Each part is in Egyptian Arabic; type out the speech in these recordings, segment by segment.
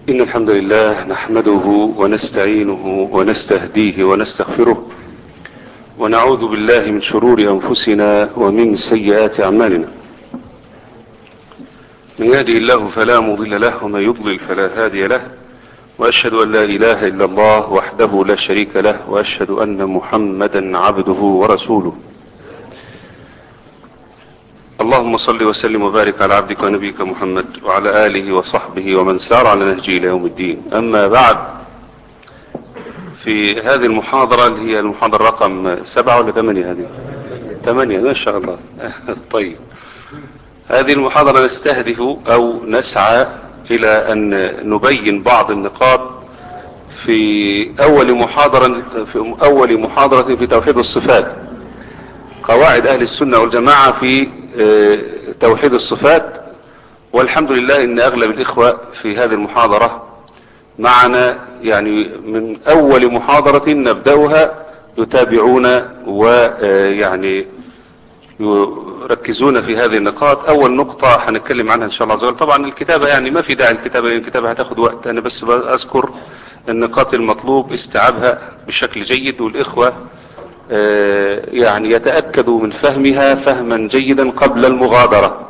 إن الحمد لله نحمده ونستعينه ونستهديه ونستغفره ونعوذ بالله من شرور أنفسنا ومن سيئات أعمالنا من يهدي الله فلا مضل له ومن يضلل فلا هادي له وأشهد أن لا إله إلا الله وحده لا شريك له وأشهد أن محمدا عبده ورسوله اللهم صل وسلم وبارك على عبدك ونبيك محمد وعلى آله وصحبه ومن سار على نهجه إلى يوم الدين أما بعد في هذه المحاضرة اللي هي المحاضرة رقم سبعة ولا ثمانية هذه ثمانية ما شاء الله طيب هذه المحاضرة نستهدف أو نسعى إلى أن نبين بعض النقاط في أول محاضرة في أول محاضرة في توحيد الصفات قواعد أهل السنة والجماعة في توحيد الصفات والحمد لله ان اغلب الاخوة في هذه المحاضرة معنا يعني من اول محاضرة نبدأها يتابعون ويعني يركزون في هذه النقاط اول نقطة هنتكلم عنها ان شاء الله عز وجل طبعا الكتابة يعني ما في داعي الكتابة لان الكتابة هتاخد وقت انا بس اذكر النقاط المطلوب استيعابها بشكل جيد والاخوة يعني يتأكدوا من فهمها فهما جيدا قبل المغادرة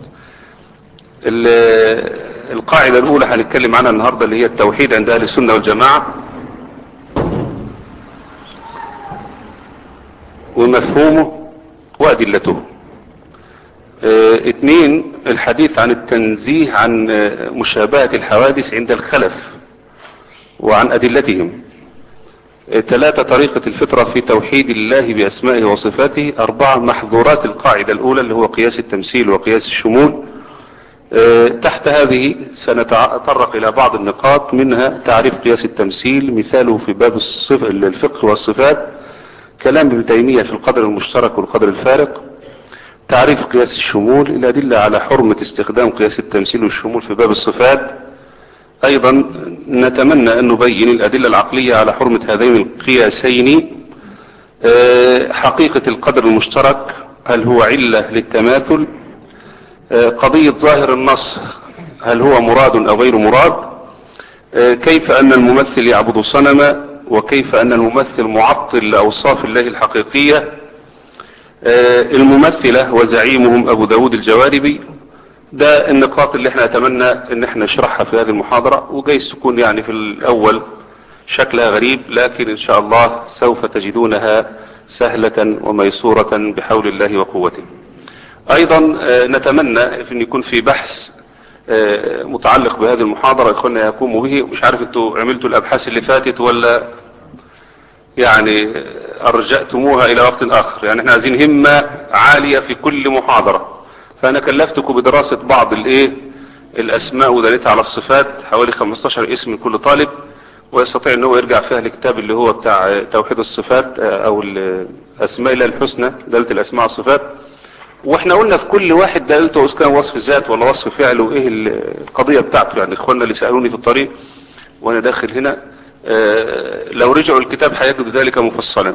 القاعدة الأولى هنتكلم عنها النهاردة اللي هي التوحيد عند أهل السنة والجماعة ومفهومه وأدلته اثنين الحديث عن التنزيه عن مشابهة الحوادث عند الخلف وعن أدلتهم ثلاثة طريقة الفطرة في توحيد الله بأسمائه وصفاته أربعة محظورات القاعدة الأولى اللي هو قياس التمثيل وقياس الشمول تحت هذه سنتطرق إلى بعض النقاط منها تعريف قياس التمثيل مثاله في باب الصف... الفقه والصفات كلام ابن تيمية في القدر المشترك والقدر الفارق تعريف قياس الشمول الأدلة على حرمة استخدام قياس التمثيل والشمول في باب الصفات ايضا نتمنى ان نبين الادلة العقلية على حرمة هذين القياسين حقيقة القدر المشترك هل هو علة للتماثل قضية ظاهر النص هل هو مراد او غير مراد كيف ان الممثل يعبد صنما وكيف ان الممثل معطل لاوصاف الله الحقيقية الممثلة وزعيمهم ابو داود الجواربي ده النقاط اللي احنا اتمنى ان احنا نشرحها في هذه المحاضرة وجايز تكون يعني في الاول شكلها غريب لكن ان شاء الله سوف تجدونها سهلة وميسورة بحول الله وقوته ايضا نتمنى ان يكون في بحث متعلق بهذه المحاضرة اخوانا يقوموا به مش عارف انتوا عملتوا الابحاث اللي فاتت ولا يعني ارجأتموها الى وقت اخر يعني احنا عايزين همة عالية في كل محاضرة فانا كلفتكم بدراسة بعض الايه الاسماء ودلتها على الصفات حوالي 15 اسم لكل طالب ويستطيع ان هو يرجع فيها الكتاب اللي هو بتاع توحيد الصفات او الاسماء الله الحسنى دلة الاسماء الصفات واحنا قلنا في كل واحد دلته اذا كان وصف ذات ولا وصف فعل وايه القضية بتاعته يعني اخواننا اللي سألوني في الطريق وانا داخل هنا لو رجعوا الكتاب هيجدوا ذلك مفصلا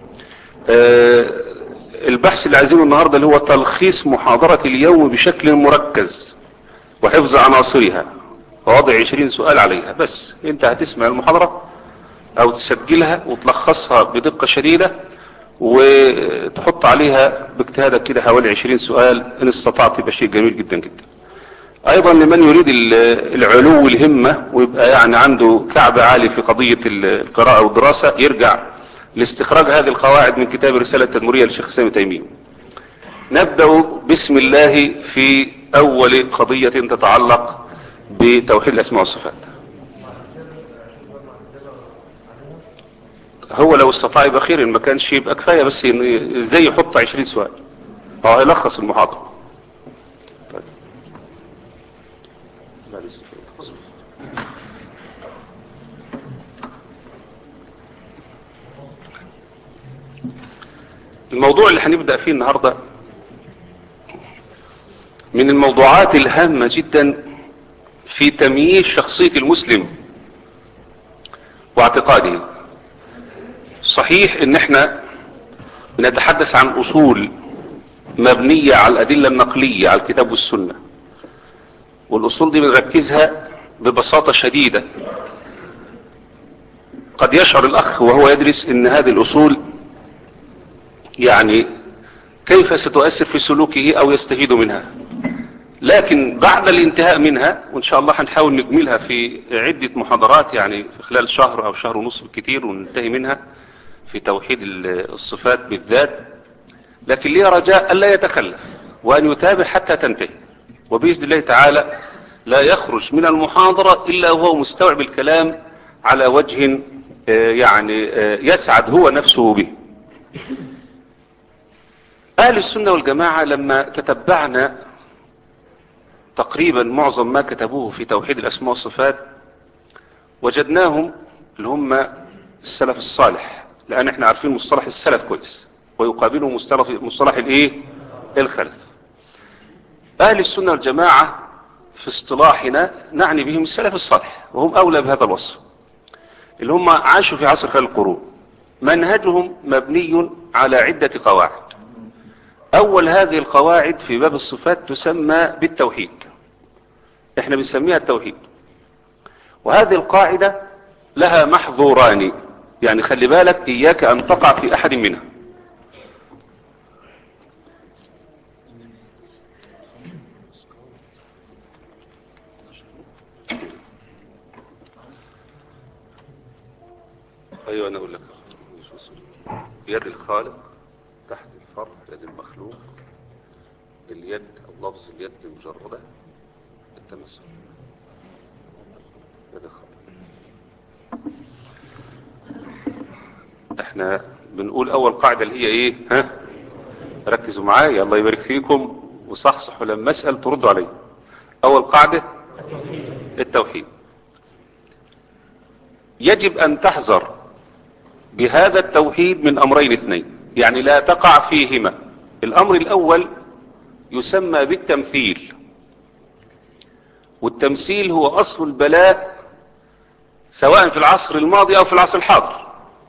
البحث اللي عايزينه النهاردة اللي هو تلخيص محاضرة اليوم بشكل مركز وحفظ عناصرها ووضع 20 سؤال عليها بس انت هتسمع المحاضرة او تسجلها وتلخصها بدقة شديدة وتحط عليها باجتهادك كده حوالي 20 سؤال ان استطعت يبقى شيء جميل جدا جدا ايضا لمن يريد العلو الهمة ويبقى يعني عنده كعب عالي في قضية القراءة والدراسة يرجع لاستخراج هذه القواعد من كتاب رسالة التدمرية للشيخ سامي تيمية نبدأ بسم الله في أول قضية تتعلق بتوحيد الأسماء والصفات هو لو استطاع يبقى خير ما كانش يبقى كفاية بس ازاي يحط 20 سؤال هو هيلخص المحاضرة طيب. الموضوع اللي هنبدأ فيه النهاردة من الموضوعات الهامة جدا في تمييز شخصية المسلم واعتقاده صحيح ان احنا بنتحدث عن اصول مبنية على الادلة النقلية على الكتاب والسنة والاصول دي بنركزها ببساطة شديدة قد يشعر الاخ وهو يدرس ان هذه الاصول يعني كيف ستؤثر في سلوكه او يستفيد منها لكن بعد الانتهاء منها وان شاء الله هنحاول نجملها في عدة محاضرات يعني في خلال شهر او شهر ونصف بالكثير وننتهي منها في توحيد الصفات بالذات لكن لي رجاء الا يتخلف وان يتابع حتى تنتهي وبإذن الله تعالى لا يخرج من المحاضرة الا وهو مستوعب الكلام على وجه يعني يسعد هو نفسه به اهل السنة والجماعة لما تتبعنا تقريبا معظم ما كتبوه في توحيد الاسماء والصفات وجدناهم اللي هم السلف الصالح لان احنا عارفين مصطلح السلف كويس ويقابله مصطلح مصطلح الايه الخلف اهل السنة والجماعة في اصطلاحنا نعني بهم السلف الصالح وهم اولى بهذا الوصف اللي هم عاشوا في عصر خير القرون منهجهم مبني على عدة قواعد اول هذه القواعد في باب الصفات تسمى بالتوحيد احنا بنسميها التوحيد وهذه القاعدة لها محظوران يعني خلي بالك اياك ان تقع في احد منها ايوه انا اقول لك يد الخالق تحت الفرد يد المخلوق اليد او لفظ اليد مجردة التمثل يد الخالق احنا بنقول اول قاعدة اللي هي ايه ها ركزوا معايا الله يبارك فيكم وصحصحوا لما اسأل تردوا علي اول قاعدة التوحيد يجب ان تحذر بهذا التوحيد من امرين اثنين يعني لا تقع فيهما الامر الاول يسمى بالتمثيل والتمثيل هو اصل البلاء سواء في العصر الماضي او في العصر الحاضر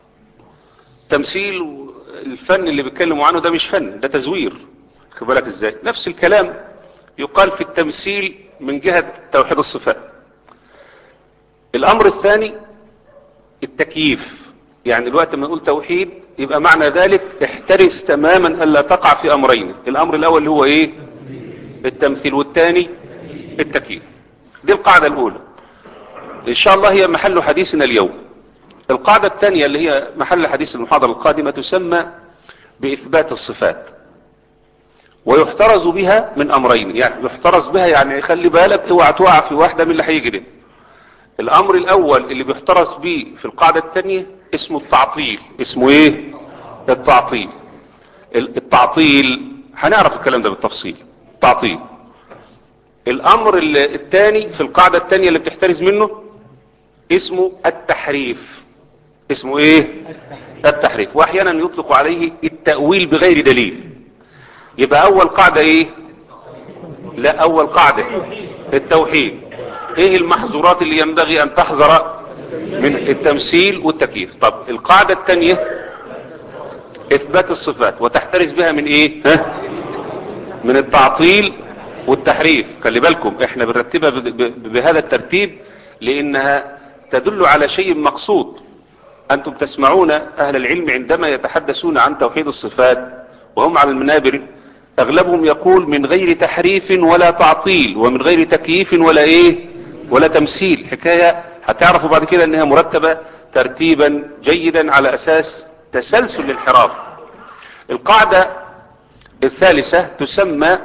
تمثيل الفن اللي بيتكلموا عنه ده مش فن ده تزوير خد بالك ازاي نفس الكلام يقال في التمثيل من جهة توحيد الصفات الامر الثاني التكييف يعني الوقت ما نقول توحيد يبقى معنى ذلك احترس تماما الا تقع في امرين الامر الاول اللي هو ايه التمثيل والثاني التكييف دي القاعدة الاولى ان شاء الله هي محل حديثنا اليوم القاعدة الثانية اللي هي محل حديث المحاضرة القادمة تسمى باثبات الصفات ويحترز بها من امرين يعني يحترز بها يعني خلي بالك اوعى تقع في واحدة من اللي هيجي ده الامر الاول اللي بيحترز به في القاعدة الثانية اسمه التعطيل اسمه ايه التعطيل التعطيل هنعرف الكلام ده بالتفصيل تعطيل الامر الثاني في القاعدة الثانية اللي بتحترز منه اسمه التحريف اسمه ايه التحريف واحيانا يطلق عليه التأويل بغير دليل يبقى اول قاعدة ايه لا اول قاعدة التوحيد ايه المحظورات اللي ينبغي ان تحذر من التمثيل والتكييف طب القاعدة الثانية اثبات الصفات وتحترز بها من ايه ها؟ من التعطيل والتحريف خلي بالكم احنا بنرتبها بهذا الترتيب لانها تدل على شيء مقصود انتم تسمعون اهل العلم عندما يتحدثون عن توحيد الصفات وهم على المنابر اغلبهم يقول من غير تحريف ولا تعطيل ومن غير تكييف ولا ايه ولا تمثيل حكاية هتعرفوا بعد كده انها مرتبة ترتيبا جيدا على اساس تسلسل الانحراف القاعدة الثالثة تسمى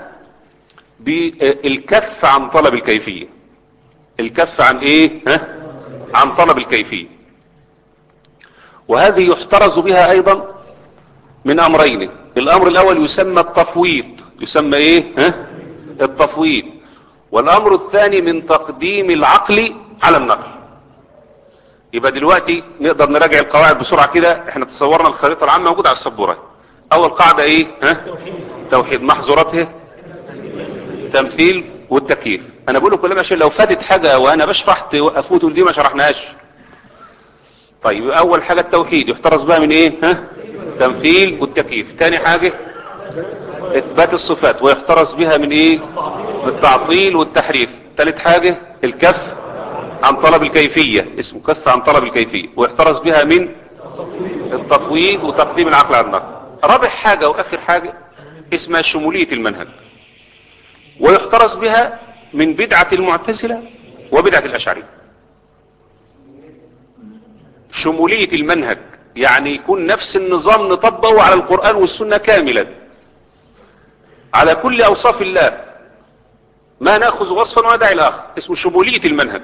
بالكف عن طلب الكيفية الكف عن ايه ها؟ عن طلب الكيفية وهذه يحترز بها ايضا من امرين الامر الاول يسمى التفويض يسمى ايه ها؟ التفويض والامر الثاني من تقديم العقل على النقل يبقى دلوقتي نقدر نراجع القواعد بسرعة كده احنا تصورنا الخريطة العامة موجودة على السبورة اول قاعدة ايه ها توحيد محظوراتها تمثيل والتكييف انا بقول لكم عشان لو فاتت حاجة وانا بشرح توقفوا تقول دي ما شرحناهاش طيب اول حاجة التوحيد يحترز بها من ايه ها تمثيل والتكييف تاني حاجة اثبات الصفات ويحترز بها من ايه بالتعطيل والتحريف ثالث حاجة الكف عن طلب الكيفية اسمه كف عن طلب الكيفية ويحترز بها من التفويض وتقديم العقل على النقل رابع حاجة واخر حاجة اسمها شمولية المنهج ويحترز بها من بدعة المعتزلة وبدعة الاشعرية شمولية المنهج يعني يكون نفس النظام نطبقه على القرآن والسنة كاملا على كل اوصاف الله ما ناخذ وصفا وندع الاخر اسمه شمولية المنهج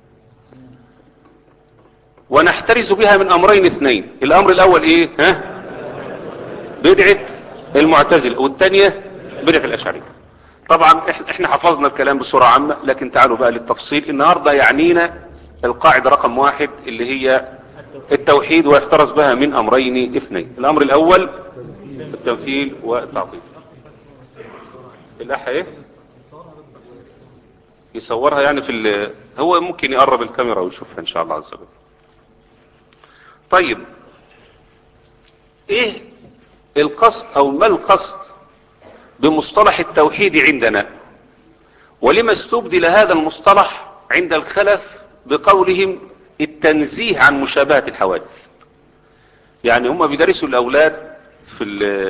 ونحترز بها من امرين اثنين الامر الاول ايه ها بدعة المعتزلة والثانية بدعة الاشعرية طبعا احنا حفظنا الكلام بصورة عامة لكن تعالوا بقى للتفصيل النهاردة يعنينا القاعدة رقم واحد اللي هي التوحيد ويحترز بها من امرين اثنين الامر الاول التمثيل والتعطيل الاح ايه يصورها يعني في ال... هو ممكن يقرب الكاميرا ويشوفها ان شاء الله عز وجل طيب ايه القصد او ما القصد بمصطلح التوحيد عندنا ولما استبدل هذا المصطلح عند الخلف بقولهم التنزيه عن مشابهة الحوادث يعني هم بيدرسوا الاولاد في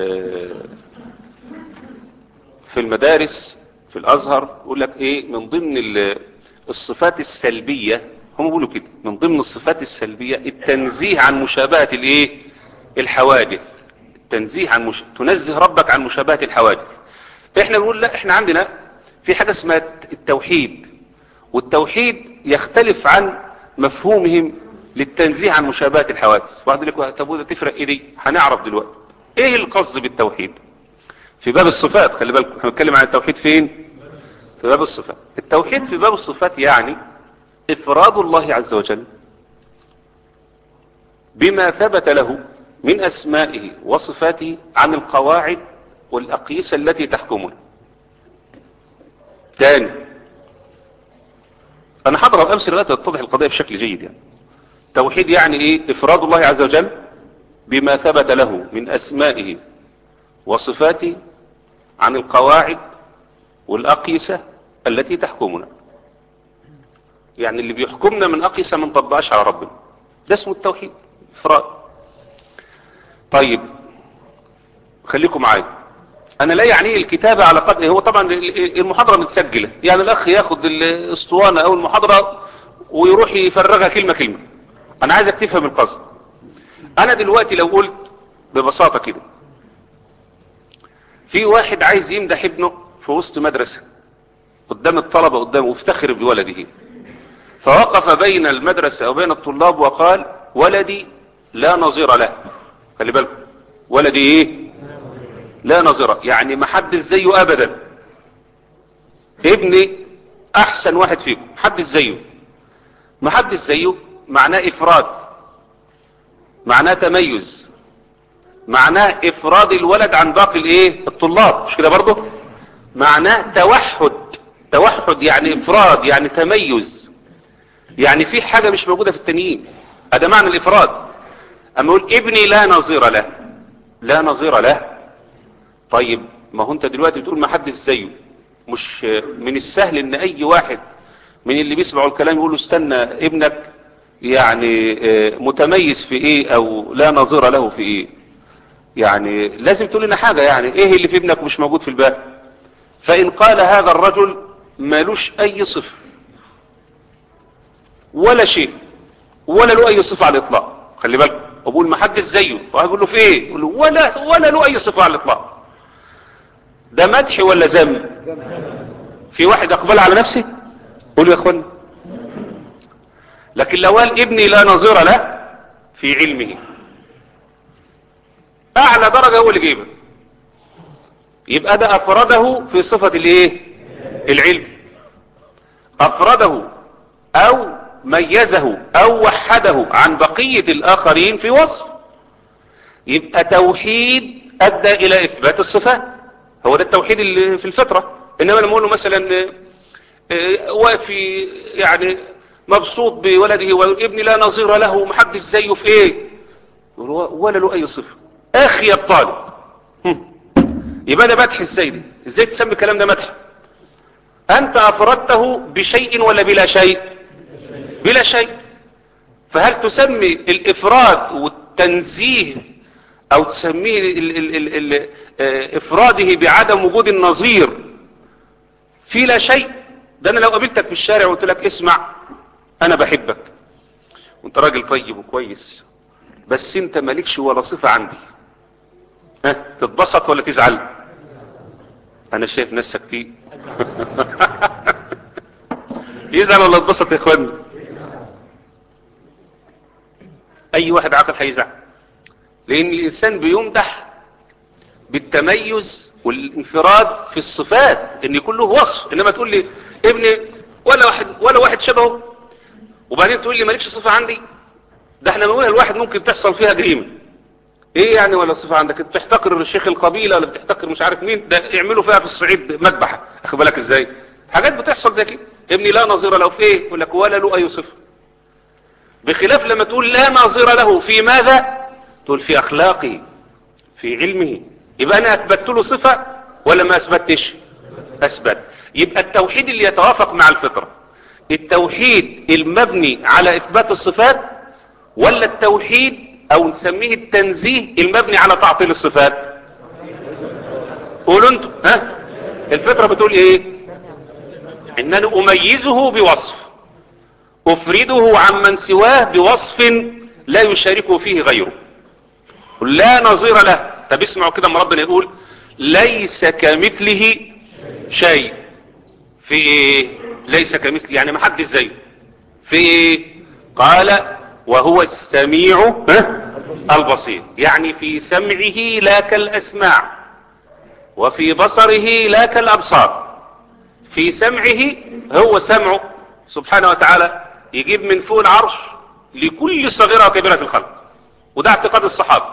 في المدارس في الازهر يقول لك ايه من ضمن الصفات السلبية هم بيقولوا كده من ضمن الصفات السلبية التنزيه عن مشابهة الايه الحوادث التنزيه عن مش... تنزه ربك عن مشابهة الحوادث احنا بنقول لا احنا عندنا في حاجة اسمها التوحيد والتوحيد يختلف عن مفهومهم للتنزيه عن مشابهة الحوادث واحد يقول لك طب وده تفرق ايه دي هنعرف دلوقتي ايه القصد بالتوحيد في باب الصفات خلي بالكم احنا بنتكلم عن التوحيد فين في باب الصفات التوحيد في باب الصفات يعني افراد الله عز وجل بما ثبت له من اسمائه وصفاته عن القواعد والاقيسة التي تحكمنا تاني انا هضرب امثله لغايه تتضح القضيه بشكل جيد يعني توحيد يعني ايه افراد الله عز وجل بما ثبت له من اسمائه وصفاته عن القواعد والاقيسه التي تحكمنا يعني اللي بيحكمنا من اقيسه ما نطبقهاش على ربنا ده اسمه التوحيد افراد طيب خليكم معايا انا لا يعني الكتابة على قدر هو طبعا المحاضرة متسجلة يعني الاخ ياخد الاسطوانة او المحاضرة ويروح يفرغها كلمة كلمة انا عايزك تفهم القصد انا دلوقتي لو قلت ببساطة كده في واحد عايز يمدح ابنه في وسط مدرسة قدام الطلبة قدامه وافتخر بولده فوقف بين المدرسة وبين الطلاب وقال ولدي لا نظير له خلي بالكم ولدي ايه لا نظرة يعني ما حد زيه ابدا ابني احسن واحد فيكم حد زيه ما حد زيه معناه افراد معناه تميز معناه افراد الولد عن باقي الايه الطلاب مش كده برضه معناه توحد توحد يعني افراد يعني تميز يعني في حاجة مش موجودة في التانيين هذا معنى الافراد اما اقول ابني لا نظير له لا نظير له طيب ما هو انت دلوقتي بتقول ما حدش زيه مش من السهل ان اي واحد من اللي بيسمعوا الكلام يقولوا استنى ابنك يعني متميز في ايه او لا نظير له في ايه يعني لازم تقول لنا حاجة يعني ايه اللي في ابنك مش موجود في الباب فان قال هذا الرجل مالوش اي صفة ولا شيء ولا له اي صفة على الاطلاق خلي بالك وبقول ما حدش زيه واحد يقول له في ايه يقول له ولا ولا له اي صفة على الاطلاق ده مدح ولا ذم في واحد اقبل على نفسه قولوا يا اخوان لكن لو قال ابني لا نظير له في علمه اعلى درجة هو اللي جيبه يبقى ده افرده في صفة الايه العلم افرده او ميزه او وحده عن بقية الاخرين في وصف يبقى توحيد ادى الى اثبات الصفات هو ده التوحيد اللي في الفطرة انما لما اقول له مثلا واقف يعني مبسوط بولده وابني لا نظير له ومحدش زيه في ايه ولا له اي صفة اخي الطالب يبقى ده مدح ازاي دي ازاي تسمي الكلام ده مدح انت افردته بشيء ولا بلا شيء بلا شيء فهل تسمي الافراد والتنزيه او تسميه ال ال ال ال افراده بعدم وجود النظير في لا شيء ده انا لو قابلتك في الشارع وقلت لك اسمع انا بحبك وانت راجل طيب وكويس بس انت مالكش ولا صفة عندي ها تتبسط ولا تزعل انا شايف ناس ساكتين يزعل ولا يتبسط يا اخواني اي واحد عاقل هيزعل لان الانسان بيمدح بالتميز والانفراد في الصفات ان يكون له وصف انما تقول لي ابني ولا واحد ولا واحد شبهه وبعدين تقول لي مالكش صفة عندي ده احنا بنقولها الواحد ممكن تحصل فيها جريمة ايه يعني ولا صفة عندك انت بتحتقر الشيخ القبيلة ولا بتحتقر مش عارف مين ده يعملوا فيها في الصعيد مذبحة اخد بالك ازاي حاجات بتحصل زي كده ابني لا نظير له في ايه يقول لك ولا له اي صفة بخلاف لما تقول لا نظير له في ماذا تقول في اخلاقه في علمه يبقى انا اثبتت له صفة ولا ما اثبتش اثبت يبقى التوحيد اللي يتوافق مع الفطرة التوحيد المبني على اثبات الصفات ولا التوحيد او نسميه التنزيه المبني على تعطيل الصفات قولوا انتوا ها الفطرة بتقول ايه انني اميزه بوصف افرده عمن سواه بوصف لا يشاركه فيه غيره لا نظير له طب اسمعوا كده ما ربنا يقول ليس كمثله شيء في ايه ليس كمثله يعني ما حد زيه في ايه قال وهو السميع البصير يعني في سمعه لا كالاسماع وفي بصره لا كالابصار في سمعه هو سمعه سبحانه وتعالى يجيب من فوق العرش لكل صغيرة وكبيرة في الخلق وده اعتقاد الصحابة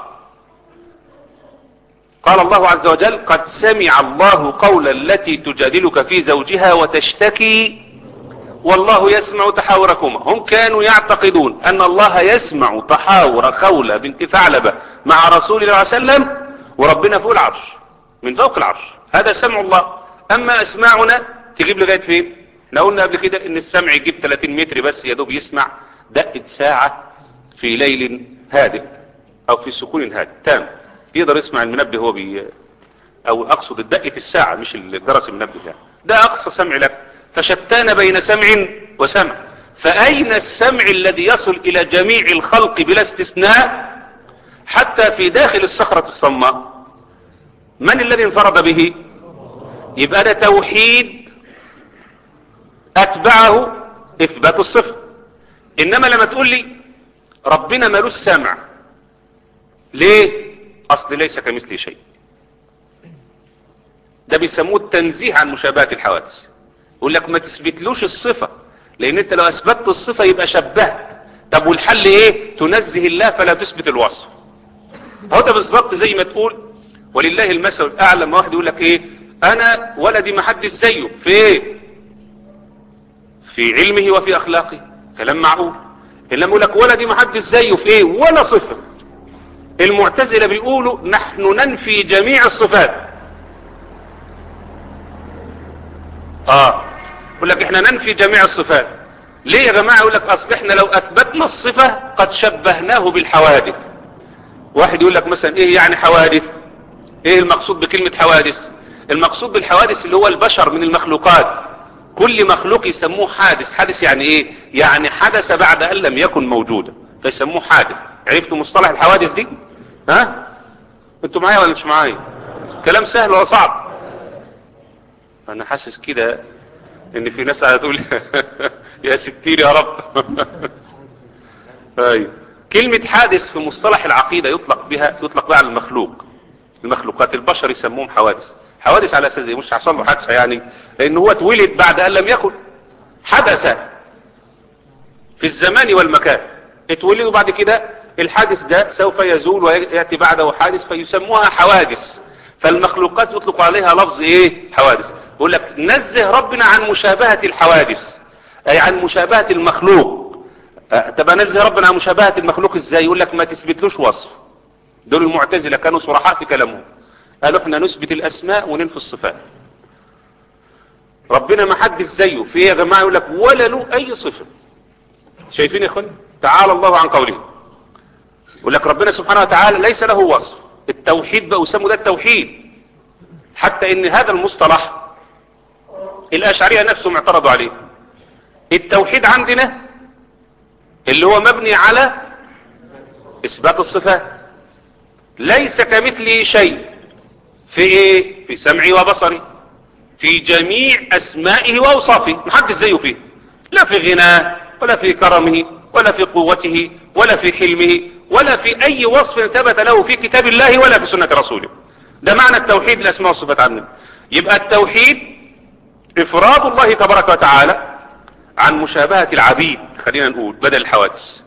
قال الله عز وجل قد سمع الله قول التي تجادلك في زوجها وتشتكي والله يسمع تحاوركما هم كانوا يعتقدون ان الله يسمع تحاور خولة بنت ثعلبة مع رسول الله صلى الله عليه وسلم وربنا فوق العرش من فوق العرش هذا سمع الله اما اسماعنا تجيب لغاية فين احنا قلنا قبل كده ان السمع يجيب 30 متر بس يا دوب يسمع دقة ساعة في ليل هادئ او في سكون هادئ تام يقدر يسمع المنبه هو بي او اقصد الدقة الساعة مش الجرس المنبه يعني ده اقصى سمع لك فشتان بين سمع وسمع فاين السمع الذي يصل الى جميع الخلق بلا استثناء حتى في داخل الصخرة الصماء من الذي انفرد به يبقى ده توحيد اتبعه اثبات الصفة انما لما تقول لي ربنا مالوش سمع ليه اصل ليس كمثله شيء ده بيسموه التنزيه عن مشابهة الحوادث يقول لك ما تثبتلوش الصفة لان انت لو اثبتت الصفة يبقى شبهت طب والحل ايه تنزه الله فلا تثبت الوصف هو ده بالظبط زي ما تقول ولله المثل الاعلى ما واحد يقول لك ايه انا ولدي ما حدش زيه في ايه في علمه وفي اخلاقه كلام معقول انما يقول لك ولدي ما حدش زيه في ايه ولا صفه المعتزله بيقولوا نحن ننفي جميع الصفات اه يقول لك احنا ننفي جميع الصفات ليه يا جماعه يقول لك اصل احنا لو اثبتنا الصفه قد شبهناه بالحوادث واحد يقول لك مثلا ايه يعني حوادث ايه المقصود بكلمه حوادث المقصود بالحوادث اللي هو البشر من المخلوقات كل مخلوق يسموه حادث حادث يعني ايه يعني حدث بعد ان لم يكن موجودا فيسموه حادث عرفتوا مصطلح الحوادث دي ها انتوا معايا ولا مش معايا كلام سهل ولا صعب انا حاسس كده ان في ناس هتقول يا ستير يا رب ايوه كلمة حادث في مصطلح العقيدة يطلق بها يطلق بها على المخلوق المخلوقات البشر يسموهم حوادث حوادث على اساس ايه مش حصل له حادثه يعني لان هو اتولد بعد ان لم يكن حدث في الزمان والمكان اتولد وبعد كده الحادث ده سوف يزول وياتي بعده حادث فيسموها حوادث فالمخلوقات يطلق عليها لفظ ايه حوادث يقول لك نزه ربنا عن مشابهه الحوادث اي عن مشابهه المخلوق أه طب انزه ربنا عن مشابهه المخلوق ازاي يقول لك ما تثبتلوش وصف دول المعتزله كانوا صرحاء في كلامهم قالوا احنا نثبت الاسماء وننفي الصفات ربنا ما حدش زيه في ايه يا جماعه يقول لك ولا له اي صفه شايفين يا اخوان تعالى الله عن قوله يقول لك ربنا سبحانه وتعالى ليس له وصف التوحيد بقى وسموا ده التوحيد حتى ان هذا المصطلح الاشعرية نفسهم اعترضوا عليه التوحيد عندنا اللي هو مبني على اثبات الصفات ليس كمثله شيء في ايه في سمعي وبصري في جميع اسمائه واوصافه محدش زيه فيه لا في غناه ولا في كرمه ولا في قوته ولا في حلمه ولا في اي وصف ثبت له في كتاب الله ولا في سنة رسوله ده معنى التوحيد الاسماء والصفات عنه يبقى التوحيد افراد الله تبارك وتعالى عن مشابهة العبيد خلينا نقول بدل الحوادث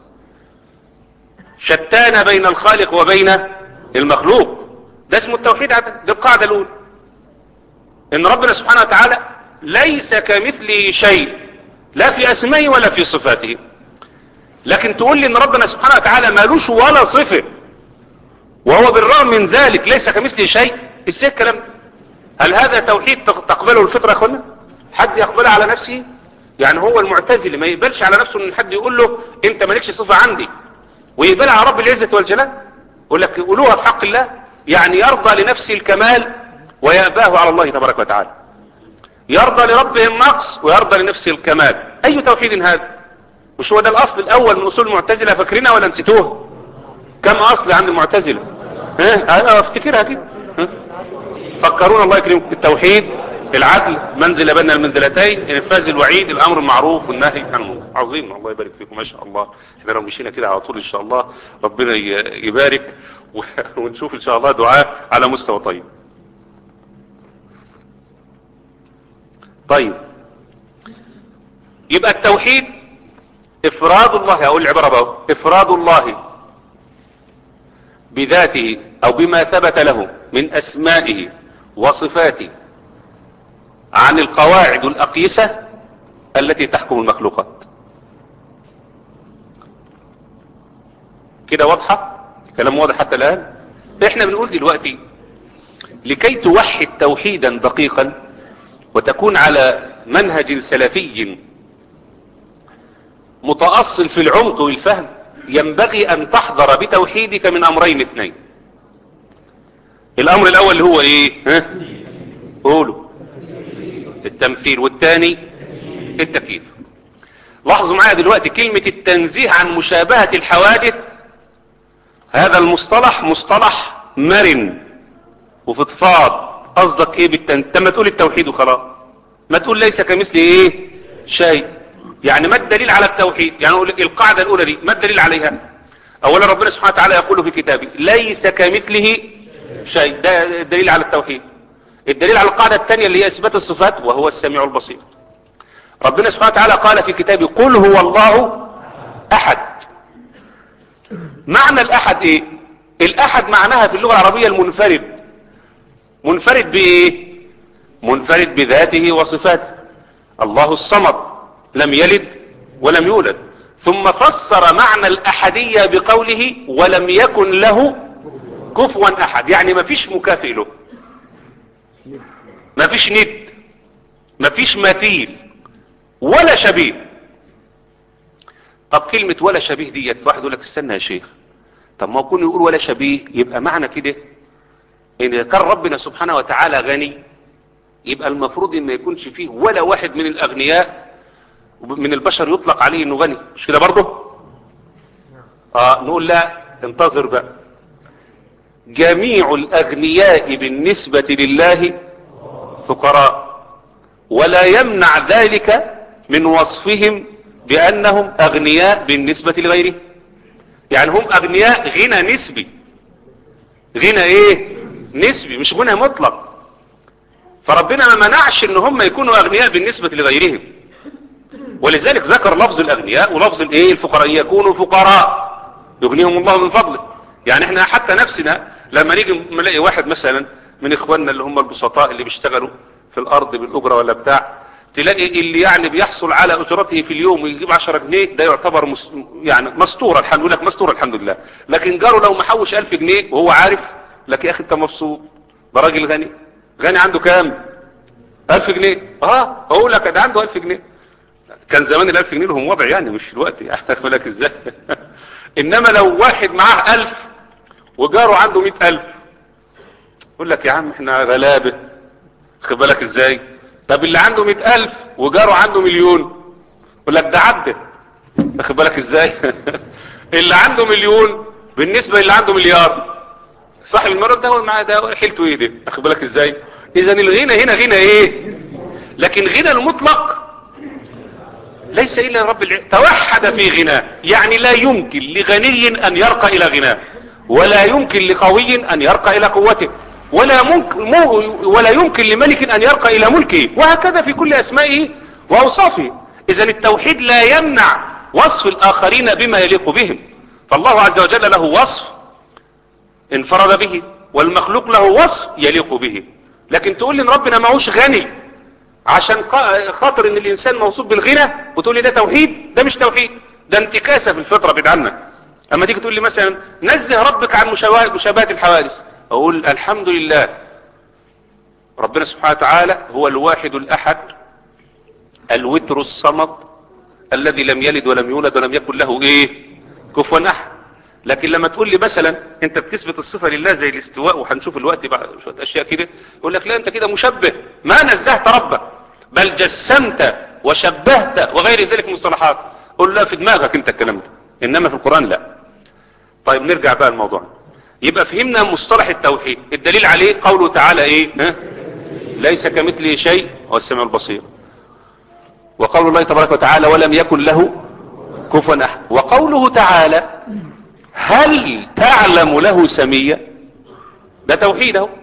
شتان بين الخالق وبين المخلوق ده اسمه التوحيد دي القاعدة الاولى ان ربنا سبحانه وتعالى ليس كمثله شيء لا في اسمائه ولا في صفاته لكن تقول لي ان ربنا سبحانه وتعالى مالوش ولا صفة وهو بالرغم من ذلك ليس كمثله شيء ازاي الكلام ده هل هذا توحيد تقبله الفطرة يا اخوانا حد يقبلها على نفسه يعني هو المعتزل ما يقبلش على نفسه ان حد يقول له انت مالكش صفة عندي ويقبلها على رب العزة والجلال يقول لك قولوها في حق الله يعني يرضى لنفسه الكمال ويأباه على الله تبارك وتعالى يرضى لربه النقص ويرضى لنفسه الكمال اي توحيد هذا مش هو ده الاصل الاول من اصول المعتزلة فاكرينها ولا نسيتوه كم اصل عند المعتزلة ها انا افتكرها كده ها؟ فكرونا الله يكرمكم التوحيد العدل منزل بين المنزلتين انفاذ الوعيد الامر المعروف والنهي عن المنكر عظيم الله يبارك فيكم ما شاء الله احنا لو مشينا كده على طول ان شاء الله ربنا يبارك ونشوف ان شاء الله دعاء على مستوى طيب طيب يبقى التوحيد افراد الله اقول العبارة بقى افراد الله بذاته او بما ثبت له من اسمائه وصفاته عن القواعد الاقيسة التي تحكم المخلوقات كده واضحة كلام واضح حتى الان احنا بنقول دلوقتي لكي توحد توحيدا دقيقا وتكون على منهج سلفي متأصل في العمق والفهم ينبغي ان تحضر بتوحيدك من امرين اثنين الامر الاول اللي هو ايه ها قولوا التمثيل والثاني التكييف لاحظوا معايا دلوقتي كلمة التنزيه عن مشابهة الحوادث هذا المصطلح مصطلح مرن وفضفاض قصدك ايه بالتنزيه ما تقول التوحيد وخلاص ما تقول ليس كمثل ايه شيء يعني ما الدليل على التوحيد يعني اقول لك القاعدة الاولى دي ما الدليل عليها اولا ربنا سبحانه وتعالى يقول في كتابه ليس كمثله شيء ده الدليل على التوحيد الدليل على القاعدة الثانية اللي هي اثبات الصفات وهو السميع البصير ربنا سبحانه وتعالى قال في كتابه قل هو الله احد معنى الاحد ايه الاحد معناها في اللغة العربية المنفرد منفرد بايه منفرد بذاته وصفاته الله الصمد لم يلد ولم يولد ثم فسر معنى الأحدية بقوله ولم يكن له كفوا أحد يعني ما فيش مكافئ له ما فيش ند ما فيش مثيل ولا شبيه طب كلمة ولا شبيه ديت واحد يقول لك استنى يا شيخ طب ما يكون يقول ولا شبيه يبقى معنى كده ان كان ربنا سبحانه وتعالى غني يبقى المفروض ان ما يكونش فيه ولا واحد من الاغنياء من البشر يطلق عليه انه غني مش كده برضه اه نقول لا انتظر بقى جميع الاغنياء بالنسبة لله فقراء ولا يمنع ذلك من وصفهم بانهم اغنياء بالنسبة لغيره يعني هم اغنياء غنى نسبي غنى ايه نسبي مش غنى مطلق فربنا ما منعش ان هم يكونوا اغنياء بالنسبة لغيرهم ولذلك ذكر لفظ الاغنياء ولفظ الايه الفقراء يكونوا فقراء يغنيهم الله من فضله يعني احنا حتى نفسنا لما نيجي نلاقي واحد مثلا من اخواننا اللي هم البسطاء اللي بيشتغلوا في الارض بالاجرة ولا بتاع تلاقي اللي يعني بيحصل على اجرته في اليوم ويجيب 10 جنيه ده يعتبر مس... يعني مستور الحمد لله مستور الحمد لله لكن جاره لو محوش 1000 جنيه وهو عارف لك يا اخي انت مبسوط ده راجل غني غني عنده كام 1000 جنيه اه اقول لك ده عنده 1000 جنيه كان زمان الالف جنيه لهم وضع يعني مش الوقت يعني اقول لك ازاي انما لو واحد معاه الف وجاره عنده مئة الف يقول لك يا عم احنا غلابة خد بالك ازاي طب اللي عنده مئة الف وجاره عنده مليون يقول لك ده عدى خد بالك ازاي اللي عنده مليون بالنسبة للي عنده مليار صاحب المرض ده هو معاه ده حيلته ايه ده اخد بالك ازاي اذا الغنى هنا غنى ايه لكن غنى المطلق ليس الا رب الع... توحد في غناه يعني لا يمكن لغني ان يرقى الى غناه ولا يمكن لقوي ان يرقى الى قوته ولا ممكن مو ولا يمكن لملك ان يرقى الى ملكه وهكذا في كل اسمائه واوصافه اذا التوحيد لا يمنع وصف الاخرين بما يليق بهم فالله عز وجل له وصف انفرد به والمخلوق له وصف يليق به لكن تقول لي ان ربنا معهوش غني عشان خاطر ان الانسان موصوف بالغنى وتقول لي ده توحيد ده مش توحيد ده انتكاسة في الفطرة بعيد عنك اما تيجي تقول لي مثلا نزه ربك عن مشابهة الحوادث اقول الحمد لله ربنا سبحانه وتعالى هو الواحد الاحد الوتر الصمد الذي لم يلد ولم يولد ولم يكن له ايه كفوا احد لكن لما تقول لي مثلا انت بتثبت الصفة لله زي الاستواء وهنشوف الوقت بعد شوية اشياء كده يقول لك لا انت كده مشبه ما نزهت ربك بل جسمت وشبهت وغير ذلك مصطلحات قول لا في دماغك انت الكلام ده انما في القرآن لا طيب نرجع بقى الموضوع يبقى فهمنا مصطلح التوحيد الدليل عليه قوله تعالى ايه ها؟ ليس كمثله شيء هو السميع البصير وقول الله تبارك وتعالى ولم يكن له كفوا احد وقوله تعالى هل تعلم له سمية ده توحيد اهو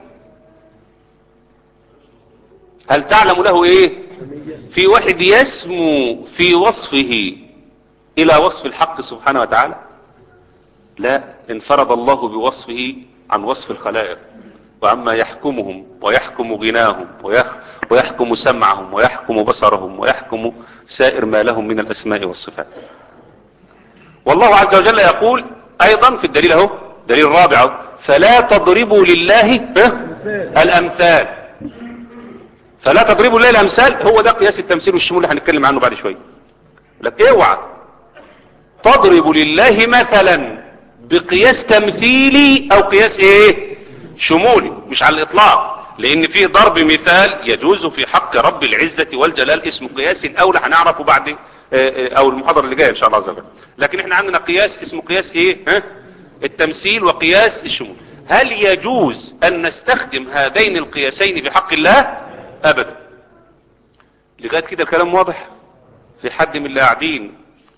هل تعلم له ايه في واحد يسمو في وصفه الى وصف الحق سبحانه وتعالى لا انفرد الله بوصفه عن وصف الخلائق وعما يحكمهم ويحكم غناهم ويحكم سمعهم ويحكم بصرهم ويحكم سائر ما لهم من الاسماء والصفات والله عز وجل يقول ايضا في الدليل اهو دليل رابع فلا تضربوا لله الامثال فلا تضربوا لله الامثال هو ده قياس التمثيل والشمول اللي هنتكلم عنه بعد شويه لك اوعى تضرب لله مثلا بقياس تمثيلي او قياس ايه شمولي مش على الاطلاق لان فيه ضرب مثال يجوز في حق رب العزة والجلال اسمه قياس الاولى هنعرفه بعد او المحاضرة اللي جاية ان شاء الله عز وجل لكن احنا عندنا قياس اسمه قياس ايه ها التمثيل وقياس الشمول هل يجوز ان نستخدم هذين القياسين في حق الله ابدا لغاية كده الكلام واضح في حد من اللي قاعدين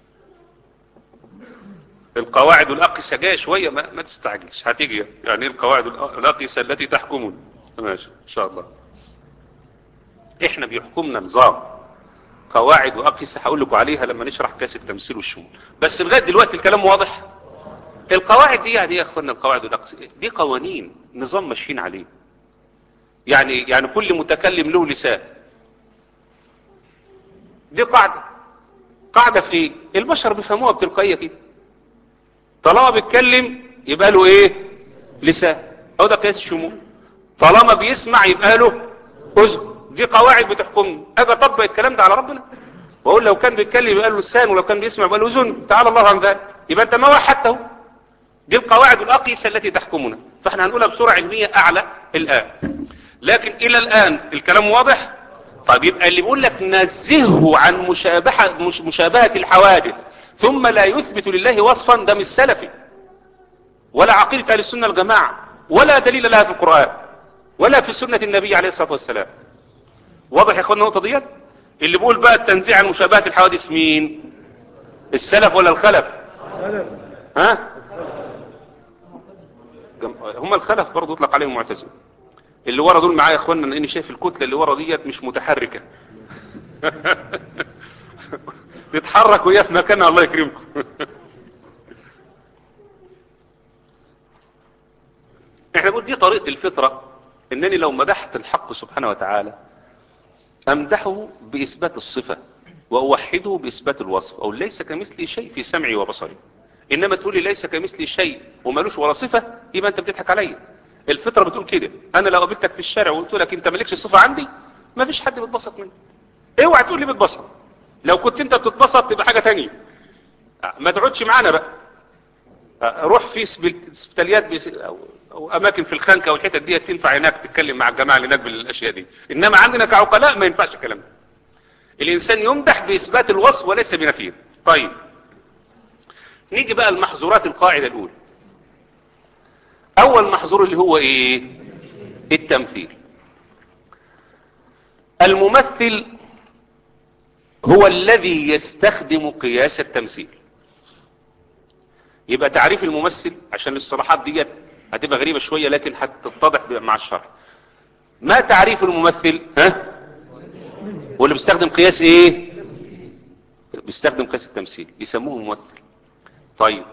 القواعد الأقصى جاية شوية ما, ما تستعجلش هتيجي يعني القواعد الأقصى التي تحكمون ماشي إن شاء الله إحنا بيحكمنا نظام قواعد وأقصى هقول لكم عليها لما نشرح كاس التمثيل والشمول بس لغاية دلوقتي الكلام واضح القواعد دي يعني يا أخوانا القواعد الأقصى دي قوانين نظام ماشيين عليه يعني يعني كل متكلم له لسان دي قاعدة قاعدة في ايه البشر بيفهموها بتلقائية كده طالما بيتكلم يبقى له ايه لسان او ده قياس الشمول طالما بيسمع يبقى له اذن دي قواعد بتحكمني اجي اطبق الكلام ده على ربنا واقول لو كان بيتكلم يبقى له لسان ولو كان بيسمع يبقى له اذن تعالى الله عن ذلك يبقى انت ما وحدته دي القواعد الاقيسه التي تحكمنا فاحنا هنقولها بصوره علميه اعلى الان لكن الى الان الكلام واضح طيب يبقى اللي بيقول لك نزهه عن مشابهه مش مشابهه الحوادث ثم لا يثبت لله وصفا ده مش سلفي ولا عقيدة اهل السنة الجماعة ولا دليل لها في القرآن ولا في سنة النبي عليه الصلاة والسلام واضح يا اخوانا النقطة ديت اللي بيقول بقى التنزيع عن مشابهة الحوادث مين السلف ولا الخلف ها هم الخلف برضه يطلق عليهم معتزله اللي ورا دول معايا يا اخوانا لاني شايف الكتله اللي ورا ديت مش متحركه تتحرك وهي في مكانها الله يكرمكم احنا نقول دي طريقة الفطرة انني لو مدحت الحق سبحانه وتعالى امدحه باثبات الصفة واوحده باثبات الوصف او ليس كمثلي شيء في سمعي وبصري انما تقولي ليس كمثلي شيء ومالوش ولا صفة يبقى انت بتضحك عليا الفطرة بتقول كده انا لو قابلتك في الشارع وقلت لك انت مالكش صفة عندي ما فيش حد بيتبسط مني اوعى تقول لي بتبسط لو كنت انت بتتبسط تبقى حاجة تانية ما تقعدش معانا بقى روح في سبيتاليات بيس... أو... او اماكن في الخنكه والحتت دي تنفع هناك تتكلم مع الجماعه اللي هناك بالاشياء دي انما عندنا كعقلاء ما ينفعش الكلام ده الانسان يمدح باثبات الوصف وليس بنفيه طيب نيجي بقى المحظورات القاعده الاولى اول محظور اللي هو ايه التمثيل الممثل هو الذي يستخدم قياس التمثيل يبقى تعريف الممثل عشان الاصطلاحات ديت هتبقى غريبة شوية لكن هتتضح مع الشرح ما تعريف الممثل ها واللي بيستخدم قياس ايه بيستخدم قياس التمثيل يسموه ممثل طيب